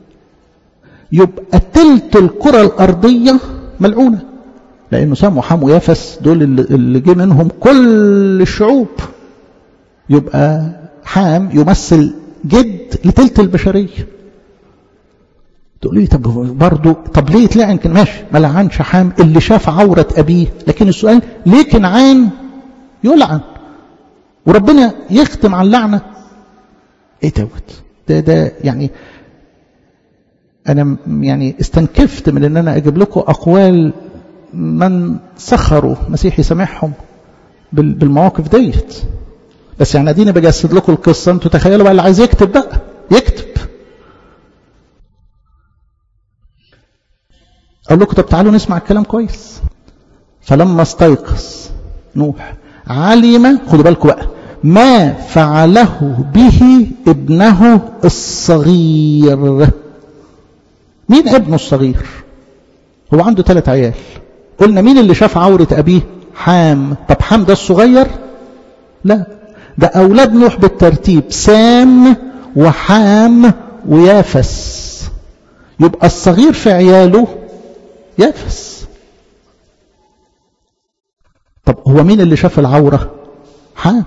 يبقى تلت الكرة الأرضية ملعونة لأنه سام وحام ويافس دول اللي جه منهم كل الشعوب يبقى حام يمثل جد لتلت البشرية تقول لي طب برضه طب ليه يتلعن كان ماشي ما لعنش حام اللي شاف عورة أبيه لكن السؤال ليه كنعان يلعن وربنا يختم على اللعنة ايه دوت ده ده يعني انا يعني استنكفت من ان انا اجيب لكم اقوال من سخروا مسيح يسامحهم بالمواقف ديت بس يعني اديني بجسد لكم القصه انتوا تخيلوا بقى اللي عايز يكتب بقى يكتب اقول لكم طب تعالوا نسمع الكلام كويس فلما استيقظ نوح علم خدوا بالكم بقى ما فعله به ابنه الصغير مين ابنه الصغير هو عنده ثلاث عيال قلنا مين اللي شاف عورة أبيه حام طب حام ده الصغير لا ده أولاد نوح بالترتيب سام وحام ويافس يبقى الصغير في عياله يافس طب هو مين اللي شاف العورة حام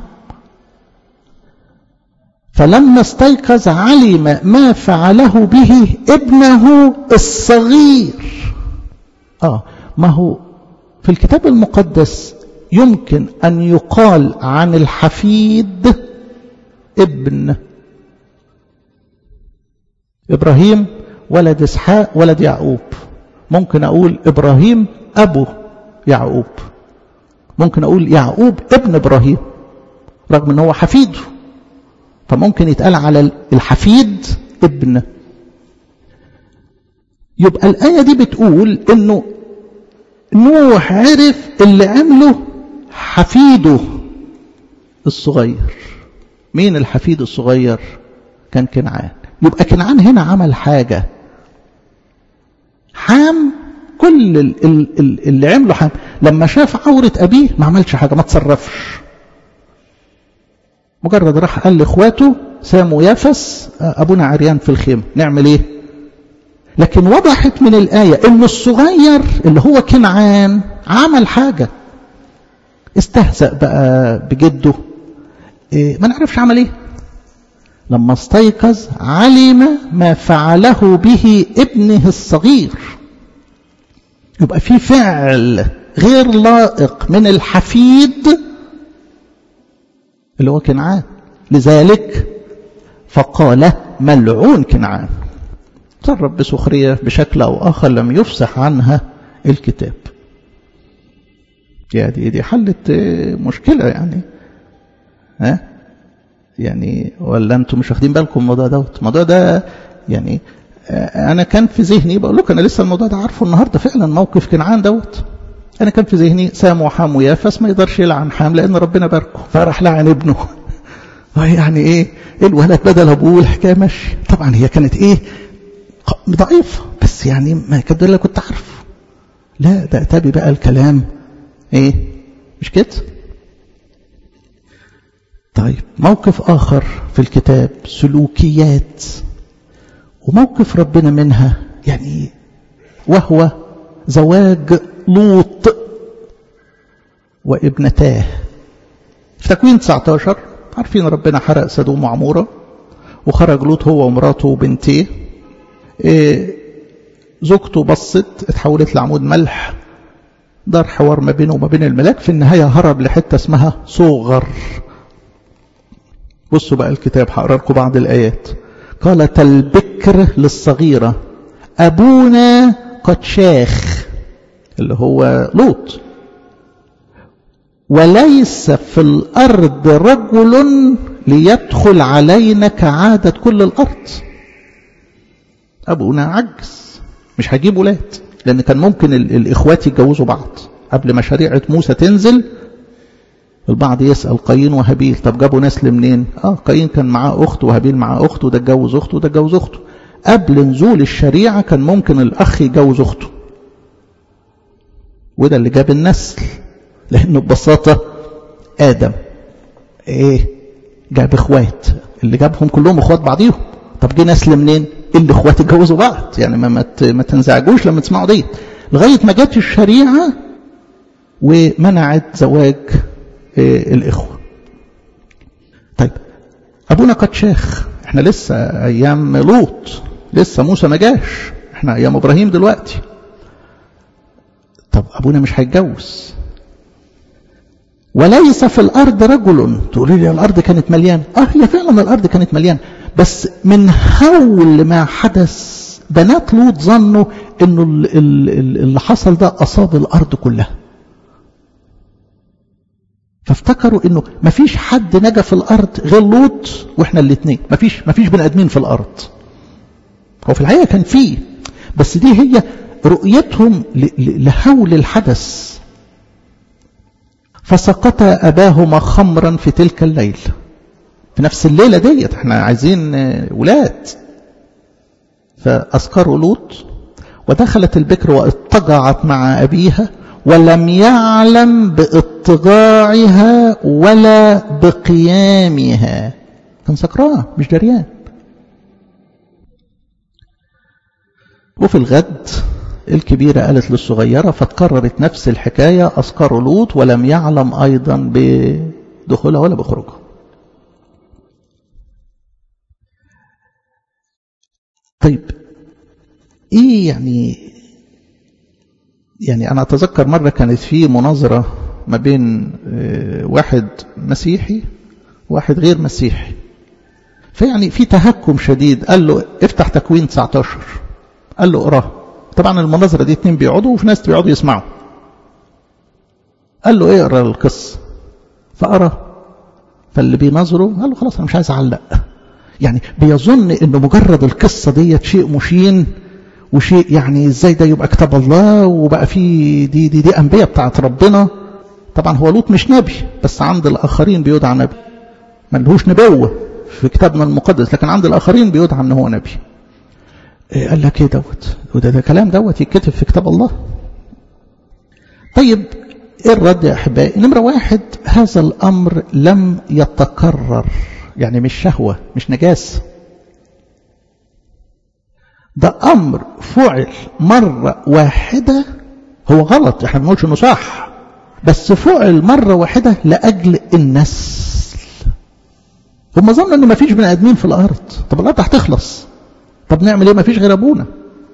فلما استيقظ علم ما فعله به ابنه الصغير آه ما هو في الكتاب المقدس يمكن أن يقال عن الحفيد ابن إبراهيم ولد إسحاق ولد يعقوب ممكن أقول إبراهيم أبو يعقوب ممكن أقول يعقوب ابن إبراهيم رغم أنه هو حفيده فممكن يتقال على الحفيد ابن يبقى الآية دي بتقول انه نوح عرف اللي عمله حفيده الصغير مين الحفيد الصغير كان كنعان يبقى كنعان هنا عمل حاجة حام كل اللي عمله حام لما شاف عورة أبيه ما عملش حاجة ما تصرفش مجرد راح قال لاخواته سام ويافس ابونا عريان في الخيمه نعمل ايه لكن وضحت من الايه ان الصغير اللي هو كنعان عمل حاجه استهزأ بقى بجده إيه ما نعرفش عمل ايه لما استيقظ علم ما فعله به ابنه الصغير يبقى في فعل غير لائق من الحفيد اللي هو كنعان لذلك فقال ملعون كنعان تصرف بسخرية بشكل أو آخر لم يفصح عنها الكتاب يعني دي حلت مشكلة يعني ها يعني ولا انتم مش واخدين بالكم الموضوع دوت الموضوع ده يعني انا كان في ذهني بقول لكم انا لسه الموضوع ده عارفه النهارده فعلا موقف كنعان دوت انا كان في ذهني سام وحام ويافس ما يقدرش يلعن حام لان ربنا باركه فراح لعن ابنه يعني ايه الولد بدل ابوه الحكايه ماشيه طبعا هي كانت ايه ضعيفه بس يعني ما كان اللي كنت عارفه لا ده اتابي بقى الكلام ايه مش كده طيب موقف اخر في الكتاب سلوكيات وموقف ربنا منها يعني وهو زواج لوط وابنتاه في تكوين 19 عارفين ربنا حرق سدوم وعمورة وخرج لوط هو ومراته وبنتيه إيه زوجته بصت اتحولت لعمود ملح دار حوار ما بينه وما بين الملاك في النهاية هرب لحتة اسمها صغر بصوا بقى الكتاب هقرا لكم بعض الآيات قالت البكر للصغيرة أبونا قد شاخ اللي هو لوط وليس في الأرض رجل ليدخل علينا كعادة كل الأرض أبونا عجز مش هجيب ولاد لأن كان ممكن الإخوات يتجوزوا بعض قبل ما شريعة موسى تنزل البعض يسأل قايين وهابيل طب جابوا نسل منين اه قايين كان معاه أخت وهابيل معاه أخت وده اتجوز أخته وده اتجوز أخته قبل نزول الشريعة كان ممكن الأخ يجوز أخته وده اللي جاب النسل لأنه ببساطة آدم إيه جاب إخوات اللي جابهم كلهم إخوات بعضيهم طب جه نسل منين اللي إخوات اتجوزوا بعض يعني ما, ما تنزعجوش لما تسمعوا دي لغاية ما جت الشريعة ومنعت زواج إيه الإخوة طيب أبونا قد شاخ احنا لسه أيام لوط لسه موسى ما جاش احنا أيام إبراهيم دلوقتي طب أبونا مش هيتجوز وليس في الأرض رجل تقولي لي الأرض كانت مليانة آه هي فعلا الأرض كانت مليانة بس من هول ما حدث بنات لوط ظنوا انه اللي حصل ده أصاب الأرض كلها فافتكروا انه مفيش حد نجا في الارض غير لوط واحنا الاثنين مفيش مفيش بني ادمين في الارض هو في الحقيقه كان فيه بس دي هي رؤيتهم لهول الحدث فسقط اباهما خمرا في تلك الليل في نفس الليله ديت احنا عايزين ولاد فاسكروا لوط ودخلت البكر واضطجعت مع ابيها ولم يعلم باضطجاعها ولا بقيامها كان سكران مش دريان وفي الغد الكبيرة قالت للصغيرة فتكررت نفس الحكاية أسكر لوط ولم يعلم أيضا بدخولها ولا بخروجها طيب ايه يعني يعني انا اتذكر مرة كانت في مناظرة ما بين واحد مسيحي وواحد غير مسيحي فيعني في تهكم شديد قال له افتح تكوين 19 قال له اقراه طبعا المناظرة دي اتنين بيقعدوا وفي ناس بيقعدوا يسمعوا قال له اقرا القصة فقرا فاللي بيناظره قال له خلاص انا مش عايز اعلق يعني بيظن انه مجرد القصة ديت شيء مشين وشيء يعني ازاي ده يبقى كتاب الله وبقى فيه دي دي دي انبياء بتاعت ربنا طبعا هو لوط مش نبي بس عند الاخرين بيدعى نبي ملهوش نبوة في كتابنا المقدس لكن عند الاخرين بيدعى ان هو نبي إيه قال لك ايه دوت وده ده كلام دوت يتكتب في كتاب الله طيب ايه الرد يا احبائي نمرة واحد هذا الامر لم يتكرر يعني مش شهوة مش نجاسة ده امر فعل مرة واحدة هو غلط احنا بنقولش انه صح بس فعل مرة واحدة لأجل النسل هم ظنوا ان مفيش بني ادمين في الارض طب الارض هتخلص طب نعمل ايه مفيش غير ابونا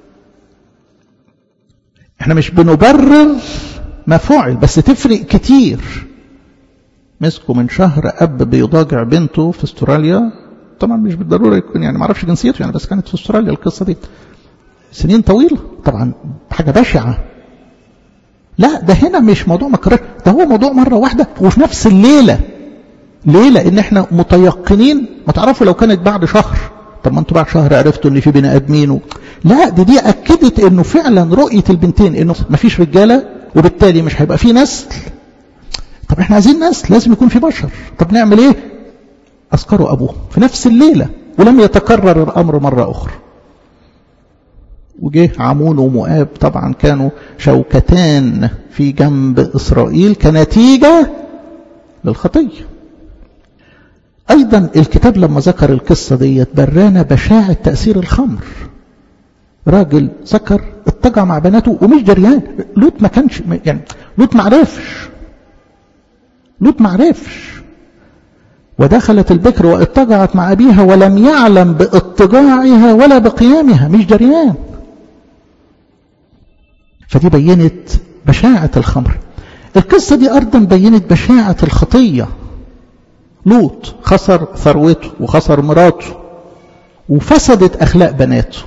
احنا مش بنبرر ما فعل بس تفرق كتير مسكوا من شهر اب بيضاجع بنته في استراليا طبعا مش بالضروره يكون يعني ما اعرفش جنسيته يعني بس كانت في استراليا القصه دي سنين طويله طبعا حاجه بشعه لا ده هنا مش موضوع مكرر ده هو موضوع مره واحده وفي نفس الليله ليه لان احنا متيقنين ما تعرفوا لو كانت بعد شهر طب ما انتوا بعد شهر عرفتوا ان في بني ادمين و... لا دي دي اكدت انه فعلا رؤيه البنتين انه ما فيش رجاله وبالتالي مش هيبقى في نسل طب احنا عايزين نسل لازم يكون في بشر طب نعمل ايه أسكروا أبوه في نفس الليلة ولم يتكرر الأمر مرة أخرى وجه عمون ومؤاب طبعا كانوا شوكتان في جنب إسرائيل كنتيجة للخطية أيضا الكتاب لما ذكر القصة ديت برانا بشاعة تأثير الخمر راجل سكر اتجع مع بناته ومش جريان لوط ما كانش يعني لوط ما عرفش لوط ما عرفش ودخلت البكر واتجعت مع أبيها ولم يعلم باضطجاعها ولا بقيامها مش جريان فدي بينت بشاعة الخمر القصة دي أيضا بينت بشاعة الخطية لوط خسر ثروته وخسر مراته وفسدت أخلاق بناته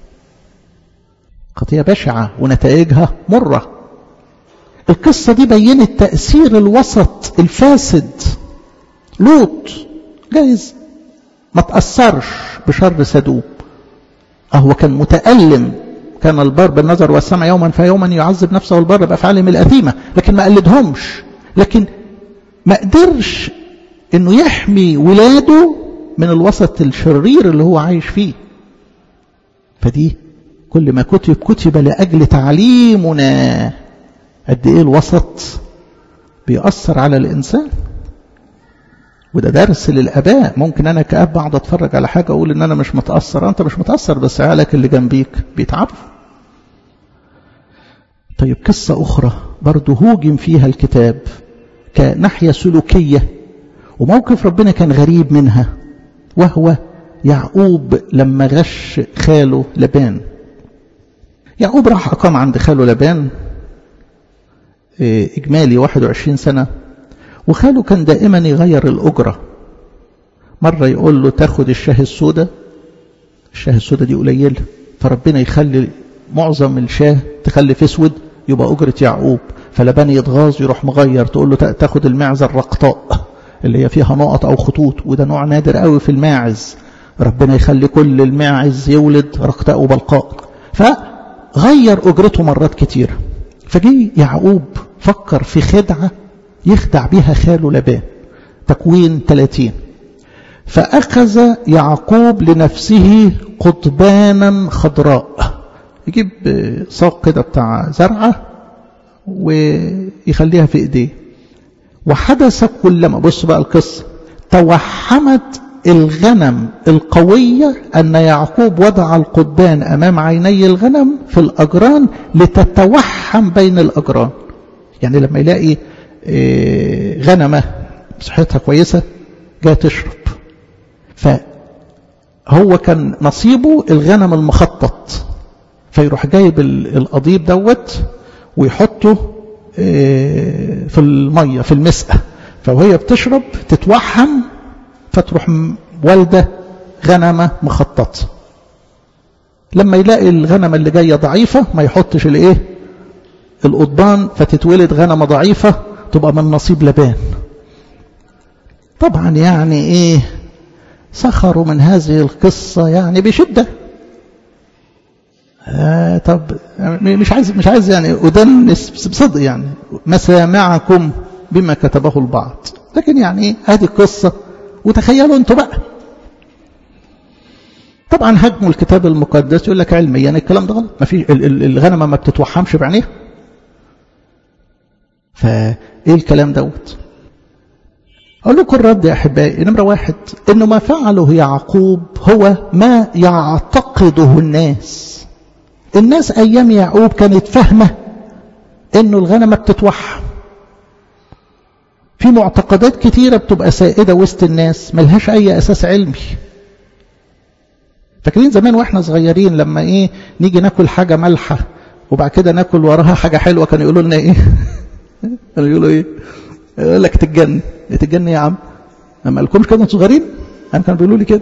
خطية بشعة ونتائجها مرة القصة دي بينت تأثير الوسط الفاسد لوط جايز ما تأثرش بشر سدوم أهو كان متألم كان البر بالنظر والسمع يوما فيوما يعذب نفسه البر بأفعالهم الأثيمة لكن ما قلدهمش لكن ما قدرش انه يحمي ولاده من الوسط الشرير اللي هو عايش فيه فدي كل ما كتب كتب لأجل تعليمنا قد ايه الوسط بيأثر على الإنسان وده درس للآباء ممكن أنا كأب أقعد أتفرج على حاجة أقول إن أنا مش متأثر أنت مش متأثر بس عيالك اللي جنبيك بيتعبوا طيب قصة أخرى برضه هوجم فيها الكتاب كناحية سلوكية وموقف ربنا كان غريب منها وهو يعقوب لما غش خاله لبان يعقوب راح أقام عند خاله لبان إجمالي 21 سنة وخاله كان دائما يغير الأجرة مرة يقول له تاخد الشاه السوداء الشاه السوداء دي قليلة فربنا يخلي معظم الشاه تخلف اسود يبقى أجرة يعقوب فلبان يتغاظ يروح مغير تقول له تاخد المعزة الرقطاء اللي هي فيها نقط أو خطوط وده نوع نادر قوي في الماعز ربنا يخلي كل الماعز يولد رقطاء وبلقاء فغير أجرته مرات كتير فجي يعقوب فكر في خدعة يخدع بها خاله لبان تكوين 30 فأخذ يعقوب لنفسه قضبانا خضراء يجيب ساق كده بتاع زرعة ويخليها في ايديه وحدث كلما بص بقى القصة توحمت الغنم القوية أن يعقوب وضع القضبان أمام عيني الغنم في الأجران لتتوحم بين الأجران يعني لما يلاقي غنمة صحتها كويسة جاية تشرب فهو كان نصيبه الغنم المخطط فيروح جايب القضيب دوت ويحطه في المية في المسقة فوهي بتشرب تتوحم فتروح والدة غنمة مخططة لما يلاقي الغنمة اللي جاية ضعيفة ما يحطش الايه القضبان فتتولد غنمة ضعيفة تبقى من نصيب لبان طبعا يعني ايه سخروا من هذه القصة يعني بشدة آه طب مش عايز مش عايز يعني أدنس بصدق يعني مسامعكم بما كتبه البعض لكن يعني هذه القصة وتخيلوا انتوا بقى طبعا هجموا الكتاب المقدس يقول لك علميا يعني الكلام ده غلط ما في الغنمه ما بتتوحمش بعينيها فايه الكلام دوت اقول لكم الرد يا احبائي نمره واحد انه ما فعله يعقوب هو ما يعتقده الناس الناس ايام يعقوب كانت فاهمه انه الغنمه بتتوحم في معتقدات كتيره بتبقى سائده وسط الناس ملهاش اي اساس علمي فاكرين زمان واحنا صغيرين لما ايه نيجي ناكل حاجه مالحه وبعد كده ناكل وراها حاجه حلوه كانوا يقولوا لنا ايه كانوا يقولوا ايه يقول لك تتجن تتجن يا عم ما قالكمش كده انتوا صغيرين انا كانوا بيقولوا لي كده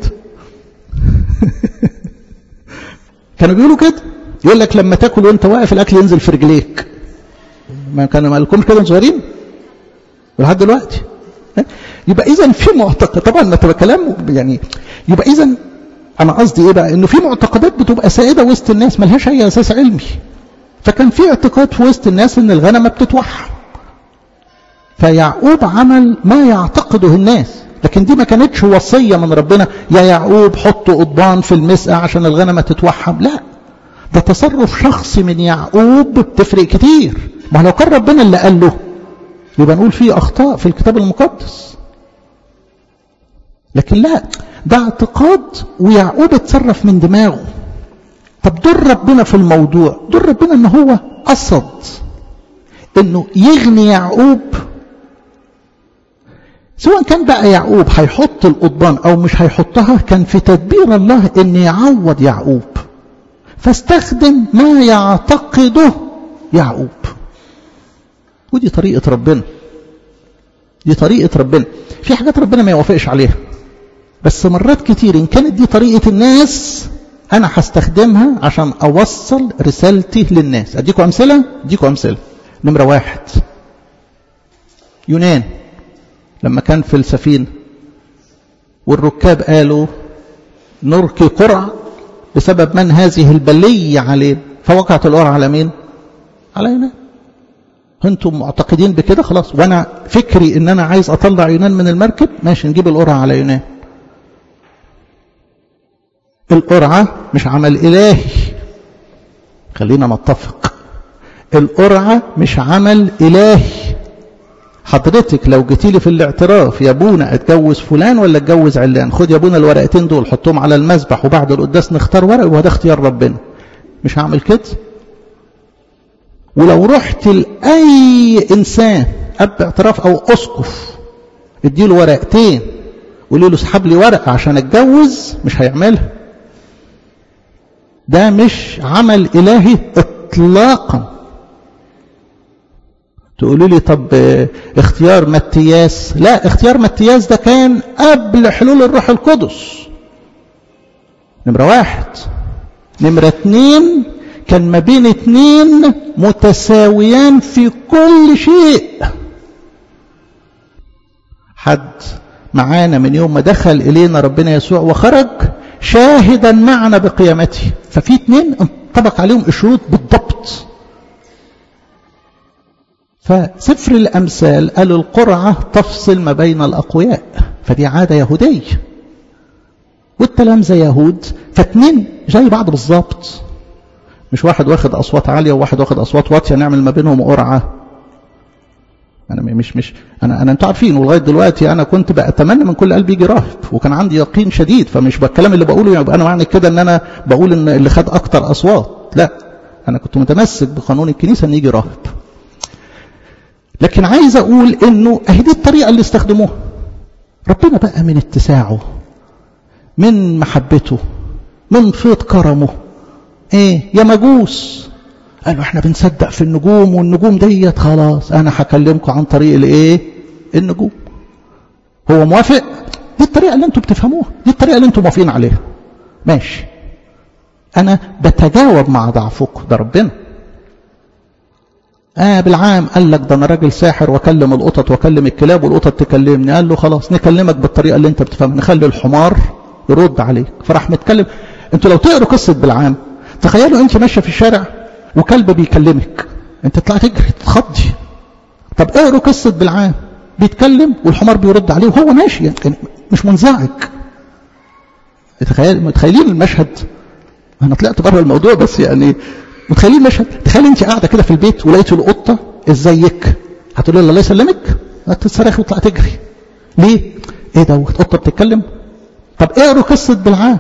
كانوا بيقولوا كده يقول لك لما تاكل وانت واقف الاكل ينزل في رجليك ما كانوا ما قالكمش كده انتوا صغيرين لحد دلوقتي يبقى اذا في معتقد طبعا ما تبقى كلام يعني يبقى اذا انا قصدي ايه بقى انه في معتقدات بتبقى سائده وسط الناس ملهاش اي اساس علمي فكان في اعتقاد في وسط الناس ان الغنمه بتتوحم فيعقوب عمل ما يعتقده الناس لكن دي ما كانتش وصية من ربنا يا يعقوب حط قضبان في المسقى عشان الغنمة تتوحم لا ده تصرف شخصي من يعقوب تفرق كتير ما لو كان ربنا اللي قال له يبقى نقول فيه أخطاء في الكتاب المقدس لكن لا ده اعتقاد ويعقوب اتصرف من دماغه طب دور ربنا في الموضوع دور ربنا ان هو قصد انه يغني يعقوب سواء كان بقى يعقوب هيحط القضبان او مش هيحطها كان في تدبير الله ان يعوض يعقوب فاستخدم ما يعتقده يعقوب ودي طريقة ربنا دي طريقة ربنا في حاجات ربنا ما يوافقش عليها بس مرات كتير إن كانت دي طريقة الناس أنا هستخدمها عشان أوصل رسالتي للناس أديكم أمثلة أديكم أمثلة نمرة واحد يونان لما كان في السفينة والركاب قالوا نركي قرع بسبب من هذه البلية عليه فوقعت القرعة على مين على يونان انتم معتقدين بكده خلاص وانا فكري ان انا عايز اطلع يونان من المركب ماشي نجيب القرعة على يونان القرعة مش عمل إلهي خلينا نتفق القرعة مش عمل إلهي حضرتك لو جيتي لي في الاعتراف يا ابونا اتجوز فلان ولا اتجوز علان خد يا ابونا الورقتين دول حطهم على المسبح وبعد القداس نختار ورق وده اختيار ربنا مش هعمل كده ولو رحت لأي إنسان أب اعتراف أو أسقف اديله ورقتين وقولي له اسحب لي ورقة عشان اتجوز مش هيعملها ده مش عمل إلهي إطلاقا تقولوا لي طب اختيار متياس لا اختيار متياس ده كان قبل حلول الروح القدس نمرة واحد نمرة اتنين كان ما بين اتنين متساويان في كل شيء حد معانا من يوم ما دخل إلينا ربنا يسوع وخرج شاهدا معنا بقيامته ففي اتنين انطبق عليهم الشروط بالضبط فسفر الأمثال قال القرعة تفصل ما بين الأقوياء فدي عادة يهودية والتلامذة يهود فاتنين زي بعض بالظبط مش واحد واخد أصوات عالية وواحد واخد أصوات واطية نعمل ما بينهم قرعة أنا مش مش أنا أنا أنتوا عارفين ولغاية دلوقتي أنا كنت بأتمنى من كل قلبي يجي راهب وكان عندي يقين شديد فمش بالكلام اللي بقوله يبقى أنا معنى كده إن أنا بقول إن اللي خد أكتر أصوات لا أنا كنت متمسك بقانون الكنيسة إن يجي راهب لكن عايز أقول إنه أهي دي الطريقة اللي استخدموها ربنا بقى من اتساعه من محبته من فيض كرمه ايه يا مجوس قالوا احنا بنصدق في النجوم والنجوم ديت خلاص انا هكلمكم عن طريق الايه النجوم هو موافق دي الطريقه اللي انتم بتفهموها دي الطريقه اللي انتم موافقين عليها ماشي انا بتجاوب مع ضعفكم ده ربنا آه بالعام قال لك ده انا راجل ساحر واكلم القطط واكلم الكلاب والقطط تكلمني قال له خلاص نكلمك بالطريقه اللي انت بتفهمها نخلي الحمار يرد عليك فراح متكلم انتوا لو تقروا قصه بالعام تخيلوا انت ماشيه في الشارع وكلب بيكلمك انت طلعت تجري تتخضي طب اقروا قصه بالعام بيتكلم والحمار بيرد عليه وهو ماشي يعني مش منزعج تخيل متخيلين المشهد انا طلعت بره الموضوع بس يعني متخيلين المشهد تخيل انت قاعده كده في البيت ولقيت القطه ازيك هتقول له الله يسلمك هتتصرخ وتطلع تجري ليه ايه دوت قطه بتتكلم طب اقروا قصه بالعام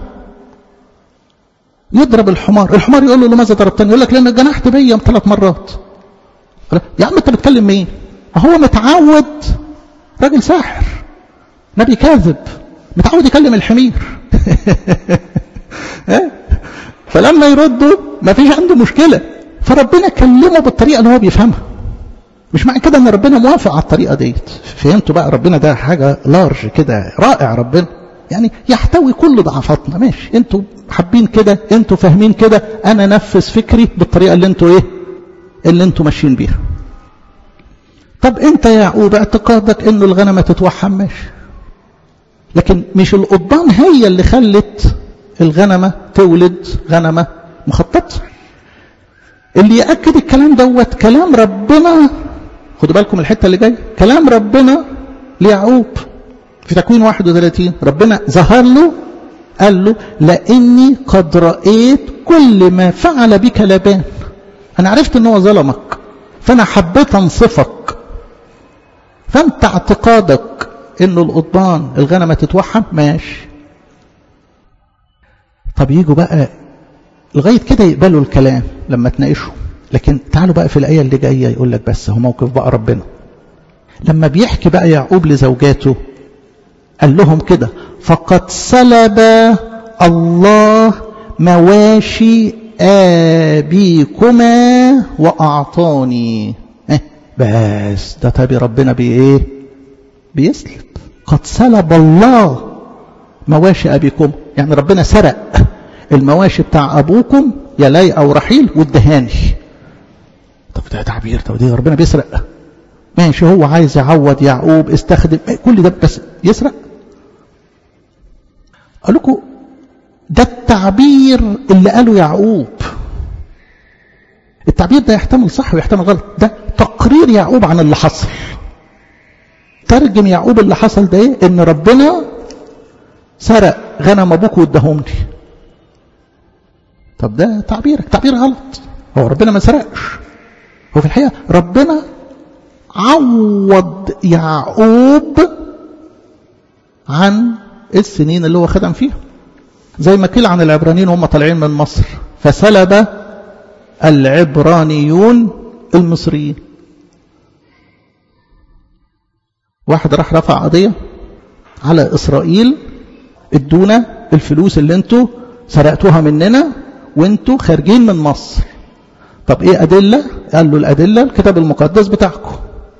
يضرب الحمار الحمار يقول له لماذا ضربتني يقول لك لان جنحت بيا ثلاث مرات يا عم انت بتكلم مين هو متعود راجل ساحر نبي كاذب متعود يكلم الحمير فلما يردوا ما فيش عنده مشكلة فربنا كلمه بالطريقة اللي هو بيفهمها مش معنى كده ان ربنا موافق على الطريقة ديت فهمتوا بقى ربنا ده حاجة لارج كده رائع ربنا يعني يحتوي كل ضعفاتنا ماشي انتوا حابين كده انتوا فاهمين كده انا نفذ فكري بالطريقه اللي انتوا ايه اللي انتوا ماشيين بيها طب انت يا يعقوب اعتقادك انه الغنمه تتوحم ماشي لكن مش القضبان هي اللي خلت الغنمه تولد غنمه مخططه اللي ياكد الكلام دوت كلام ربنا خدوا بالكم الحته اللي جايه كلام ربنا ليعقوب في تكوين 31 ربنا ظهر له قال له لاني قد رايت كل ما فعل بك لابان انا عرفت ان هو ظلمك فانا حبيت انصفك فانت اعتقادك انه القضبان الغنمه تتوحم ماشي طب يجوا بقى لغايه كده يقبلوا الكلام لما تناقشوا لكن تعالوا بقى في الايه اللي جايه يقول لك بس هو موقف بقى ربنا لما بيحكي بقى يعقوب لزوجاته قال لهم كده فقد سلب الله مواشي ابيكما واعطاني إيه بس ده تابي ربنا بايه بيسلب قد سلب الله مواشي ابيكم يعني ربنا سرق المواشي بتاع ابوكم يا لي او رحيل وادهاني طب ده تعبير طب دي ربنا بيسرق ماشي هو عايز يعوض يعقوب استخدم كل ده بس يسرق قال لكم ده التعبير اللي قاله يعقوب التعبير ده يحتمل صح ويحتمل غلط ده تقرير يعقوب عن اللي حصل ترجم يعقوب اللي حصل ده ايه ان ربنا سرق غنم ابوك واداهم لي طب ده تعبيرك تعبير غلط هو ربنا ما سرقش هو في الحقيقه ربنا عوض يعقوب عن السنين اللي هو خدم فيها زي ما قيل عن العبرانيين وهم طالعين من مصر فسلب العبرانيون المصريين واحد راح رفع قضية على إسرائيل ادونا الفلوس اللي انتوا سرقتوها مننا وانتوا خارجين من مصر طب ايه أدلة قال له الأدلة الكتاب المقدس بتاعكم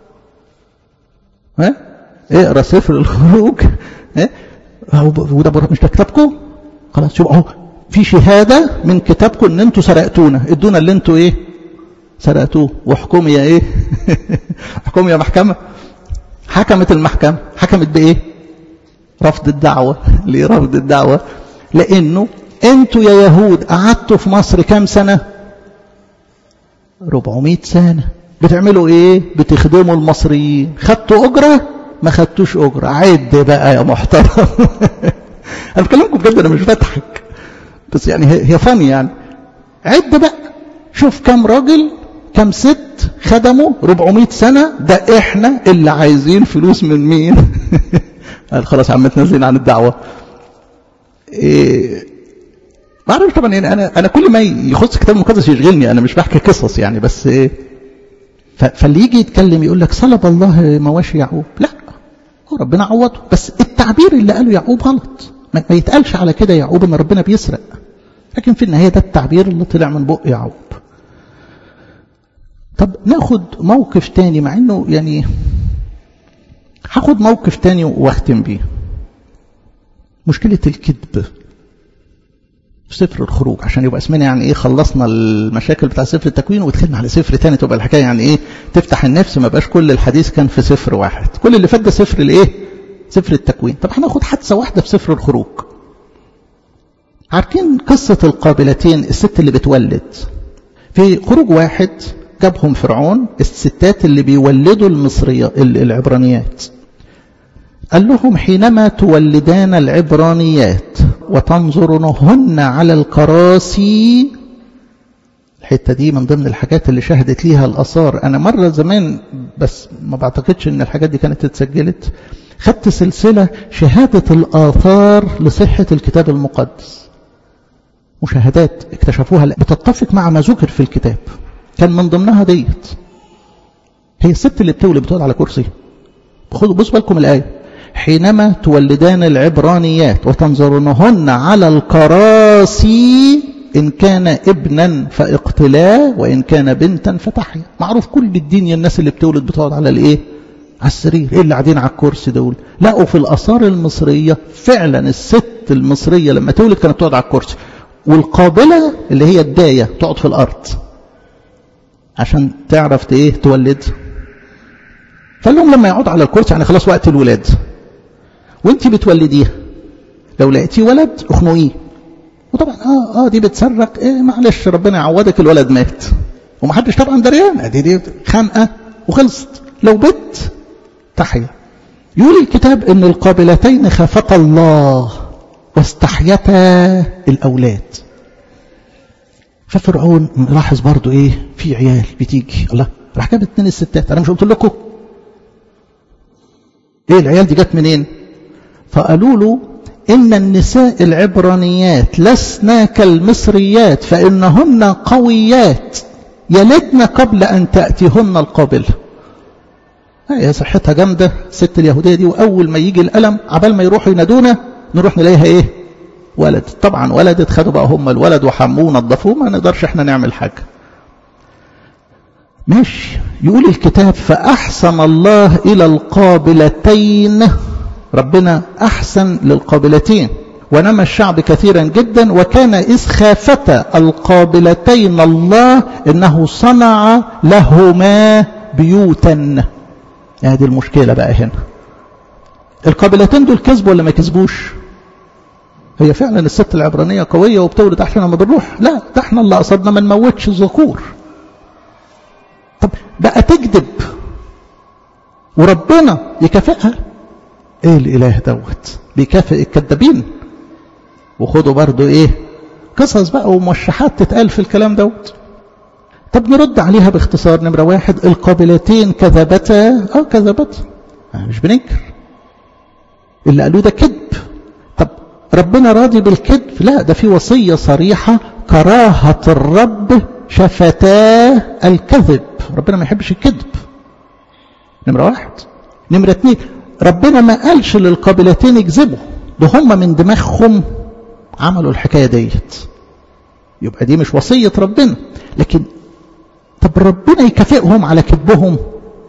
ها اقرا سفر الخروج ها وده مش ده كتابكم خلاص شوف اهو في شهاده من كتابكم ان انتوا سرقتونا ادونا اللي انتوا ايه سرقتوه واحكموا يا ايه احكموا يا محكمه حكمت المحكمه حكمت بايه رفض الدعوه ليه رفض الدعوه لانه انتوا يا يهود قعدتوا في مصر كام سنه 400 سنه بتعملوا ايه بتخدموا المصريين خدتوا اجره ما خدتوش اجره عد بقى يا محترم انا بكلمكم بجد انا مش بضحك بس يعني هي فاني يعني عد بقى شوف كم راجل كم ست خدموا 400 سنه ده احنا اللي عايزين فلوس من مين قال خلاص عم تنزلين عن الدعوه إيه ما اعرفش طبعا يعني انا انا كل ما يخص الكتاب المقدس يشغلني انا مش بحكي قصص يعني بس إيه فاللي يجي يتكلم يقول لك صلب الله مواشي يعقوب لا هو ربنا عوضه بس التعبير اللي قاله يعقوب غلط ما يتقالش على كده يعقوب ان ربنا بيسرق لكن في النهايه ده التعبير اللي طلع من بق يعقوب طب ناخد موقف تاني مع انه يعني هاخد موقف تاني واختم بيه مشكله الكذب في سفر الخروج عشان يبقى اسمنا يعني ايه خلصنا المشاكل بتاع سفر التكوين ودخلنا على سفر تاني تبقى الحكايه يعني ايه تفتح النفس ما بقاش كل الحديث كان في سفر واحد كل اللي فات ده سفر الايه سفر التكوين طب هناخد حادثه واحده في سفر الخروج عارفين قصه القابلتين الست اللي بتولد في خروج واحد جابهم فرعون الستات اللي بيولدوا المصريه العبرانيات قال لهم حينما تولدان العبرانيات وتنظرنهن على الكراسي الحته دي من ضمن الحاجات اللي شهدت ليها الاثار انا مره زمان بس ما بعتقدش ان الحاجات دي كانت اتسجلت خدت سلسله شهاده الاثار لصحه الكتاب المقدس مشاهدات اكتشفوها بتتفق مع ما ذكر في الكتاب كان من ضمنها ديت هي الست اللي بتولد بتقعد على كرسي خدوا بصوا بالكم الايه حينما تولدان العبرانيات وتنظرنهن على الكراسي إن كان ابنا فاقتلاه وإن كان بنتا فتحيا معروف كل الدنيا الناس اللي بتولد بتقعد على الإيه على السرير إيه اللي قاعدين على الكرسي دول لقوا في الآثار المصرية فعلا الست المصرية لما تولد كانت تقعد على الكرسي والقابلة اللي هي الداية تقعد في الأرض عشان تعرف ايه تولد فقال لهم لما يقعد على الكرسي يعني خلاص وقت الولاد وانت بتولديها لو لقيتيه ولد اخنقيه وطبعا اه اه دي بتصرخ ايه معلش ربنا يعوضك الولد مات ومحدش طبعا دريان دي دي خانقه وخلصت لو بت تحيا يقول الكتاب ان القابلتين خافتا الله واستحيتا الاولاد ففرعون لاحظ برضو ايه في عيال بتيجي الله راح جاب اتنين الستات انا مش قلت لكم ايه العيال دي جت منين فقالوا له ان النساء العبرانيات لسنا كالمصريات فانهن قويات يلدن قبل ان تاتيهن القابله هي صحتها جامده الست اليهوديه دي واول ما يجي الالم عبال ما يروحوا ينادونا نروح نلاقيها ايه ولد طبعا ولدت خدوا بقى هم الولد وحموه ونضفوه ما نقدرش احنا نعمل حاجه ماشي يقول الكتاب فأحسن الله إلى القابلتين ربنا أحسن للقابلتين ونمى الشعب كثيرا جدا وكان إذ خافتا القابلتين الله إنه صنع لهما بيوتا هذه المشكلة بقى هنا القابلتين دول كذبوا ولا ما كذبوش هي فعلا الست العبرانية قوية وبتولد احنا لما بنروح لا ده احنا اللي قصدنا ما نموتش الذكور طب بقى تكذب وربنا يكافئها ايه الاله دوت بيكافئ الكذابين وخدوا برضو ايه قصص بقى وموشحات تتقال في الكلام دوت طب نرد عليها باختصار نمرة واحد القابلتين كذبتا اه كذبتا مش بننكر اللي قالوه ده كذب طب ربنا راضي بالكذب لا ده في وصية صريحة كراهة الرب شفتاه الكذب ربنا ما يحبش الكذب نمرة واحد نمرة اتنين ربنا ما قالش للقابلتين يكذبوا ده هم من دماغهم عملوا الحكاية ديت يبقى دي مش وصية ربنا لكن طب ربنا يكافئهم على كذبهم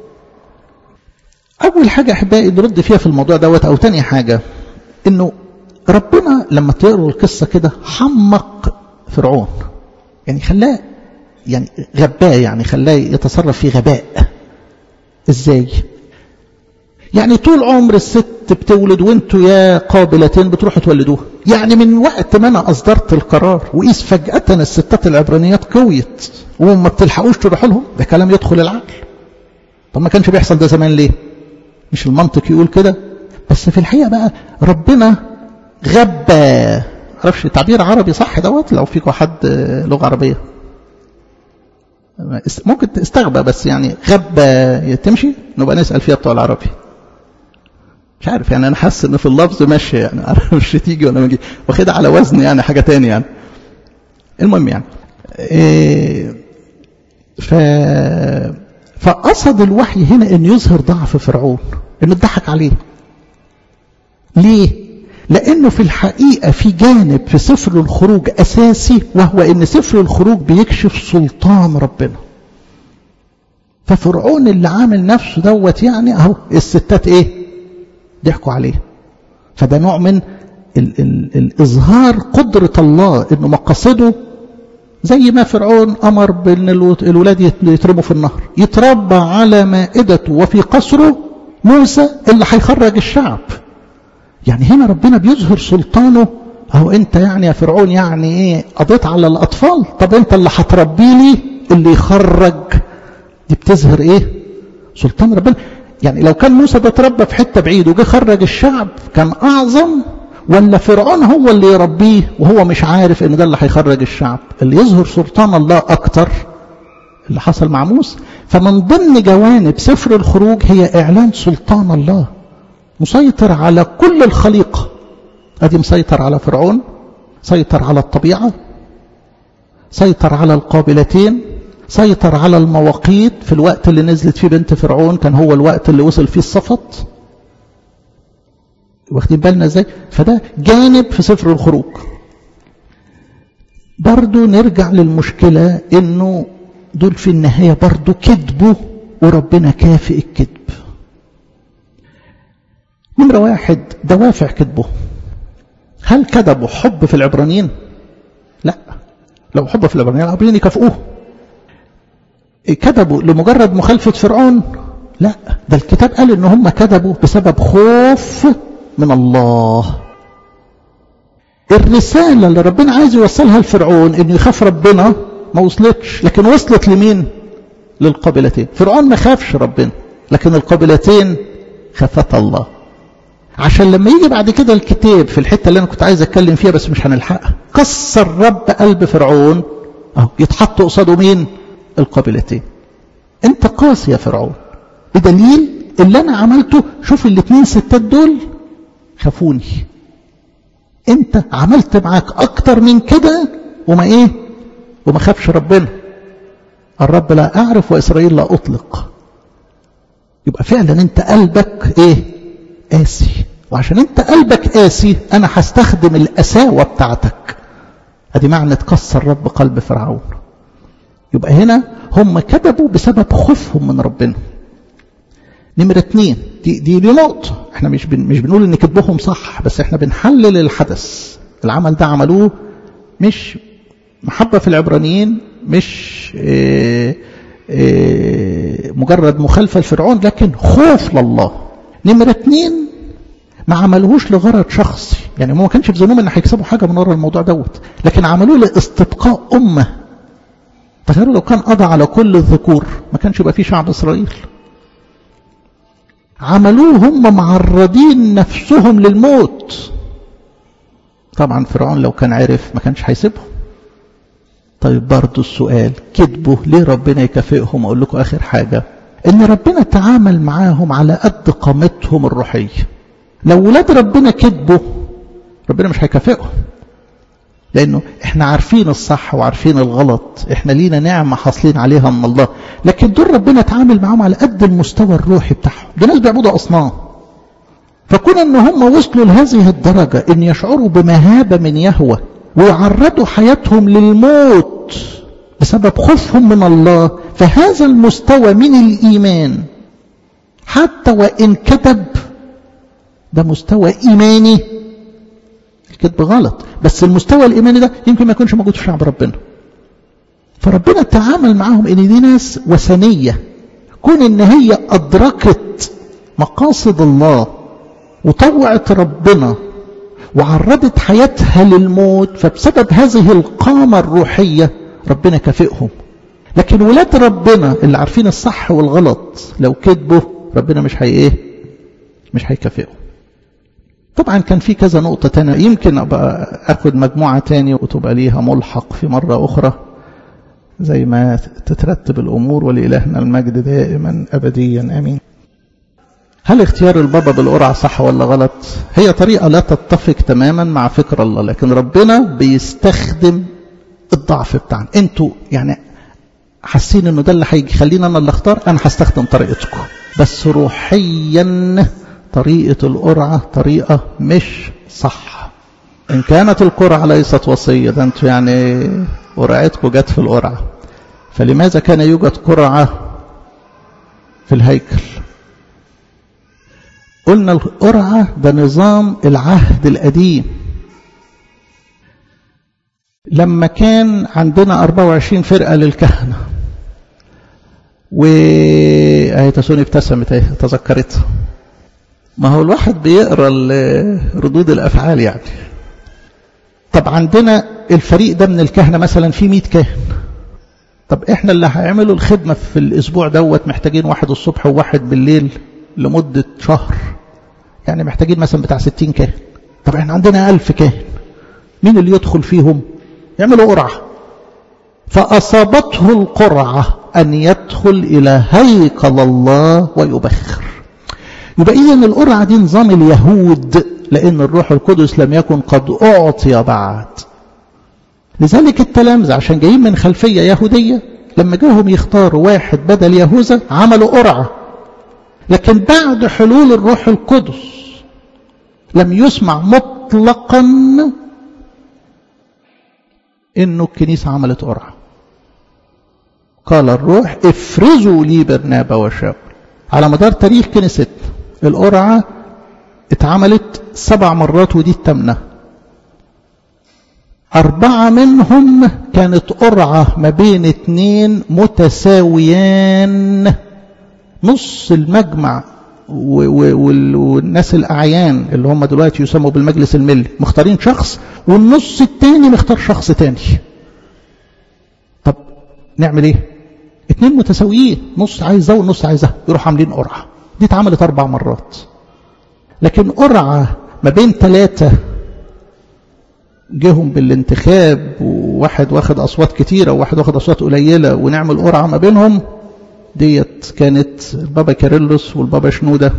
أول حاجة أحبائي نرد فيها في الموضوع دوت أو تاني حاجة إنه ربنا لما تقروا القصة كده حمق فرعون يعني خلاه يعني غباه يعني خلاه يتصرف في غباء ازاي يعني طول عمر الست بتولد وانتوا يا قابلتين بتروحوا تولدوها يعني من وقت ما انا اصدرت القرار وقيس فجأة الستات العبرانيات قويت وما بتلحقوش تروحوا لهم ده كلام يدخل العقل طب ما كانش بيحصل ده زمان ليه مش المنطق يقول كده بس في الحقيقة بقى ربنا غبى معرفش تعبير عربي صح دوت لو فيكم حد لغة عربية ممكن تستغبى بس يعني غبى تمشي نبقى نسأل فيها بتوع العربي مش عارف يعني انا حاسس ان في اللفظ ماشي يعني مش تيجي ولا ما تيجي واخدها على وزن يعني حاجه تاني يعني المهم يعني إيه ف فقصد الوحي هنا ان يظهر ضعف فرعون انه اتضحك عليه ليه لانه في الحقيقه في جانب في سفر الخروج اساسي وهو ان سفر الخروج بيكشف سلطان ربنا ففرعون اللي عامل نفسه دوت يعني اهو الستات ايه ضحكوا عليه فده نوع من ال ال الإظهار قدرة الله إنه مقاصده زي ما فرعون أمر بأن الولاد يترموا في النهر يتربى على مائدته وفي قصره موسى اللي هيخرج الشعب يعني هنا ربنا بيظهر سلطانه أهو أنت يعني يا فرعون يعني إيه قضيت على الأطفال طب أنت اللي هتربي لي اللي يخرج دي بتظهر إيه سلطان ربنا يعني لو كان موسى ده اتربى في حته بعيد وجه خرج الشعب كان اعظم ولا فرعون هو اللي يربيه وهو مش عارف ان ده اللي هيخرج الشعب اللي يظهر سلطان الله اكتر اللي حصل مع موسى فمن ضمن جوانب سفر الخروج هي اعلان سلطان الله مسيطر على كل الخليقه ادي مسيطر على فرعون سيطر على الطبيعه سيطر على القابلتين سيطر على المواقيت في الوقت اللي نزلت فيه بنت فرعون كان هو الوقت اللي وصل فيه الصفط واخدين بالنا ازاي فده جانب في سفر الخروج برضو نرجع للمشكلة انه دول في النهاية برضو كذبوا وربنا كافئ الكذب نمرة واحد دوافع كذبه هل كذبوا حب في العبرانيين لا لو حب في العبرانيين العبرانيين يكافئوه كذبوا لمجرد مخالفة فرعون لا ده الكتاب قال ان هم كذبوا بسبب خوف من الله الرسالة اللي ربنا عايز يوصلها لفرعون انه يخاف ربنا ما وصلتش لكن وصلت لمين للقابلتين فرعون ما خافش ربنا لكن القابلتين خافت الله عشان لما يجي بعد كده الكتاب في الحتة اللي أنا كنت عايز أتكلم فيها بس مش هنلحقها كسر رب قلب فرعون أهو يتحط قصاده مين القابلتين أنت قاسي يا فرعون بدليل اللي أنا عملته شوف الاتنين ستات دول خافوني أنت عملت معاك أكتر من كده وما إيه وما خافش ربنا الرب لا أعرف وإسرائيل لا أطلق يبقى فعلا أنت قلبك إيه قاسي وعشان أنت قلبك قاسي أنا هستخدم القساوة بتاعتك أدي معنى تكسر رب قلب فرعون يبقى هنا هم كذبوا بسبب خوفهم من ربنا نمرة اتنين دي, دي, دي نقطة احنا مش بن مش بنقول ان كذبهم صح بس احنا بنحلل الحدث العمل ده عملوه مش محبة في العبرانيين مش اه اه مجرد مخالفة لفرعون لكن خوف لله نمرة اتنين ما عملوهوش لغرض شخصي يعني ما كانش في ذنوب ان هيكسبوا حاجة من ورا الموضوع دوت لكن عملوه لاستبقاء أمة تخيلوا لو كان قضى على كل الذكور ما كانش يبقى فيه شعب إسرائيل عملوه هم معرضين نفسهم للموت طبعا فرعون لو كان عرف ما كانش هيسيبهم طيب برضو السؤال كذبوا ليه ربنا يكافئهم اقول لكم اخر حاجة ان ربنا تعامل معاهم على قد قامتهم الروحية لو ولاد ربنا كذبوا ربنا مش هيكافئهم لانه احنا عارفين الصح وعارفين الغلط احنا لينا نعمة حاصلين عليها من الله لكن دول ربنا تعامل معاهم على قد المستوى الروحي بتاعهم دول ناس بيعبدوا اصنام فكون ان هم وصلوا لهذه الدرجة ان يشعروا بمهابة من يهوه ويعرضوا حياتهم للموت بسبب خوفهم من الله فهذا المستوى من الإيمان حتى وإن كتب ده مستوى إيماني الكذب غلط بس المستوى الإيماني ده يمكن ما يكونش موجود في شعب ربنا فربنا تعامل معاهم ان دي ناس وثنية كون ان هي أدركت مقاصد الله وطوعت ربنا وعرضت حياتها للموت فبسبب هذه القامة الروحية ربنا كافئهم لكن ولاد ربنا اللي عارفين الصح والغلط لو كذبوا ربنا مش هي ايه مش هيكافئهم طبعا كان في كذا نقطة تانية يمكن أبقى أخد مجموعة تانية وتبقى ليها ملحق في مرة أخرى زي ما تترتب الأمور ولإلهنا المجد دائما أبديا آمين هل اختيار البابا بالقرعة صح ولا غلط هي طريقة لا تتفق تماما مع فكر الله لكن ربنا بيستخدم الضعف بتاعنا انتوا يعني حاسين انه ده اللي هيخلينا انا اللي اختار انا هستخدم طريقتكم بس روحيا طريقة القرعة طريقة مش صح ان كانت القرعة ليست وصية ده انتوا يعني قرعتكم جت في القرعة فلماذا كان يوجد قرعة في الهيكل قلنا القرعة ده نظام العهد القديم لما كان عندنا 24 فرقة للكهنة وهي تسوني ابتسمت اهي تذكرتها ما هو الواحد بيقرا ردود الافعال يعني طب عندنا الفريق ده من الكهنة مثلا فيه 100 كاهن طب احنا اللي هيعملوا الخدمة في الاسبوع دوت محتاجين واحد الصبح وواحد بالليل لمدة شهر يعني محتاجين مثلا بتاع 60 كاهن طب احنا عندنا 1000 كاهن مين اللي يدخل فيهم يعملوا قرعة فأصابته القرعة أن يدخل إلى هيكل الله ويبخر يبقى إذا القرعة دي نظام اليهود لأن الروح القدس لم يكن قد أعطي بعد لذلك التلامذة عشان جايين من خلفية يهودية لما جاهم يختاروا واحد بدل يهوذا عملوا قرعة لكن بعد حلول الروح القدس لم يسمع مطلقا انه الكنيسة عملت قرعة قال الروح افرزوا لي برنابا وشاول على مدار تاريخ كنيستنا القرعة اتعملت سبع مرات ودي التامنة أربعة منهم كانت قرعة ما بين اتنين متساويان نص المجمع والناس الأعيان اللي هم دلوقتي يسموا بالمجلس الملي مختارين شخص والنص التاني مختار شخص تاني طب نعمل ايه اتنين متساويين نص عايز ده والنص عايز ده يروح عاملين قرعة دي اتعملت أربع مرات لكن قرعة ما بين ثلاثة جيهم بالانتخاب وواحد واخد أصوات كتيرة وواحد واخد أصوات قليلة ونعمل قرعة ما بينهم ديت كانت البابا كاريلوس والبابا شنودة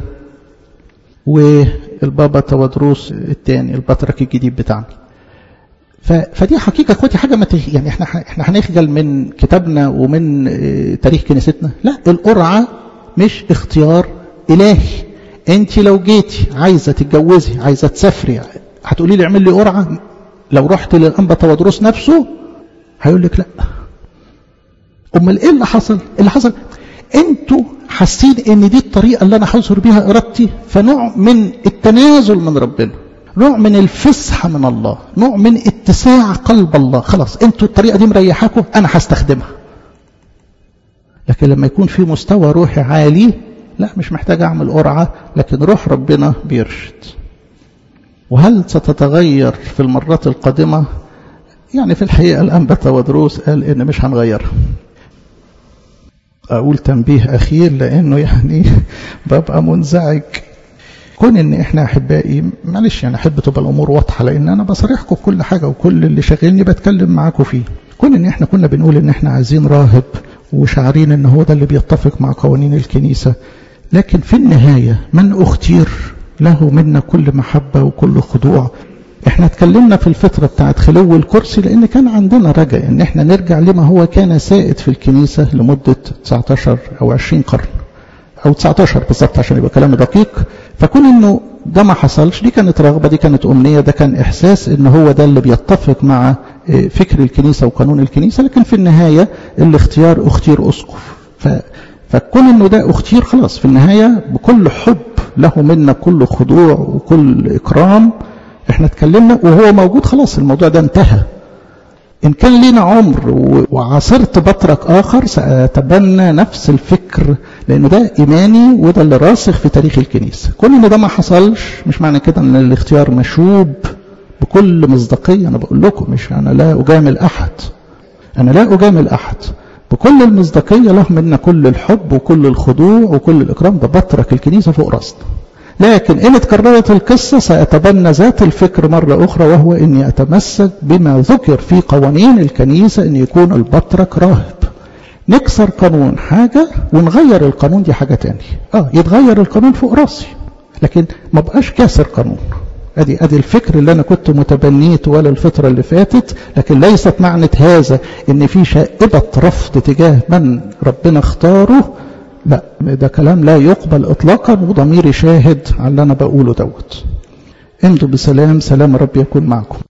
والبابا تودروس الثاني البطرك الجديد بتاعنا فدي حقيقة اخواتي حاجة ما تخ... يعني احنا احنا هنخجل من كتابنا ومن تاريخ كنيستنا لا القرعة مش اختيار إلهي انت لو جيتي عايزة تتجوزي عايزة تسافري هتقولي لي اعمل لي قرعة لو رحت للأنبا تودروس نفسه هيقول لك لا امال ايه اللي حصل اللي حصل انتوا حاسين ان دي الطريقة اللي انا هظهر بيها ارادتي فنوع من التنازل من ربنا نوع من الفسحة من الله نوع من اتساع قلب الله خلاص انتوا الطريقة دي مريحاكم انا هستخدمها لكن لما يكون في مستوى روحي عالي لا مش محتاج اعمل قرعة لكن روح ربنا بيرشد وهل ستتغير في المرات القادمة يعني في الحقيقة الأنبا ودروس قال إن مش هنغيرها أقول تنبيه أخير لأنه يعني ببقى منزعج كون ان احنا احبائي معلش يعني احب تبقى الامور واضحه لان انا بصارحكم بكل حاجه وكل اللي شاغلني بتكلم معاكم فيه كون ان احنا كنا بنقول ان احنا عايزين راهب وشعارين ان هو ده اللي بيتفق مع قوانين الكنيسه لكن في النهايه من اختير له منا كل محبه وكل خضوع احنا اتكلمنا في الفترة بتاعت خلو الكرسي لان كان عندنا رجاء ان احنا نرجع لما هو كان سائد في الكنيسة لمدة 19 او 20 قرن او 19 بالظبط عشان يبقى كلام دقيق فكون انه ده ما حصلش دي كانت رغبة دي كانت امنية ده كان احساس ان هو ده اللي بيتفق مع فكر الكنيسة وقانون الكنيسة لكن في النهاية الاختيار اختير اسقف ف فكون انه ده اختير خلاص في النهاية بكل حب له منا كل خضوع وكل اكرام احنا اتكلمنا وهو موجود خلاص الموضوع ده انتهى إن كان لينا عمر وعاصرت بطرك آخر سأتبنى نفس الفكر لأنه ده إيماني وده اللي راسخ في تاريخ الكنيسة كل إن ده ما حصلش مش معنى كده إن الاختيار مشوب بكل مصداقية أنا بقول لكم مش أنا لا أجامل أحد أنا لا أجامل أحد بكل المصداقية له منا كل الحب وكل الخضوع وكل الإكرام ده بطرك الكنيسة فوق راسنا لكن إن اتكررت القصة سأتبنى ذات الفكر مرة أخرى وهو إني أتمسك بما ذكر في قوانين الكنيسة إن يكون البطرك راهب نكسر قانون حاجة ونغير القانون دي حاجة تانية آه يتغير القانون فوق راسي لكن ما بقاش كاسر قانون ادي ادي الفكر اللي انا كنت متبنيه طوال الفتره اللي فاتت لكن ليست معنى هذا ان في شائبه رفض تجاه من ربنا اختاره لا ده كلام لا يقبل اطلاقا وضميري شاهد على اللي انا بقوله دوت امضوا بسلام سلام رب يكون معكم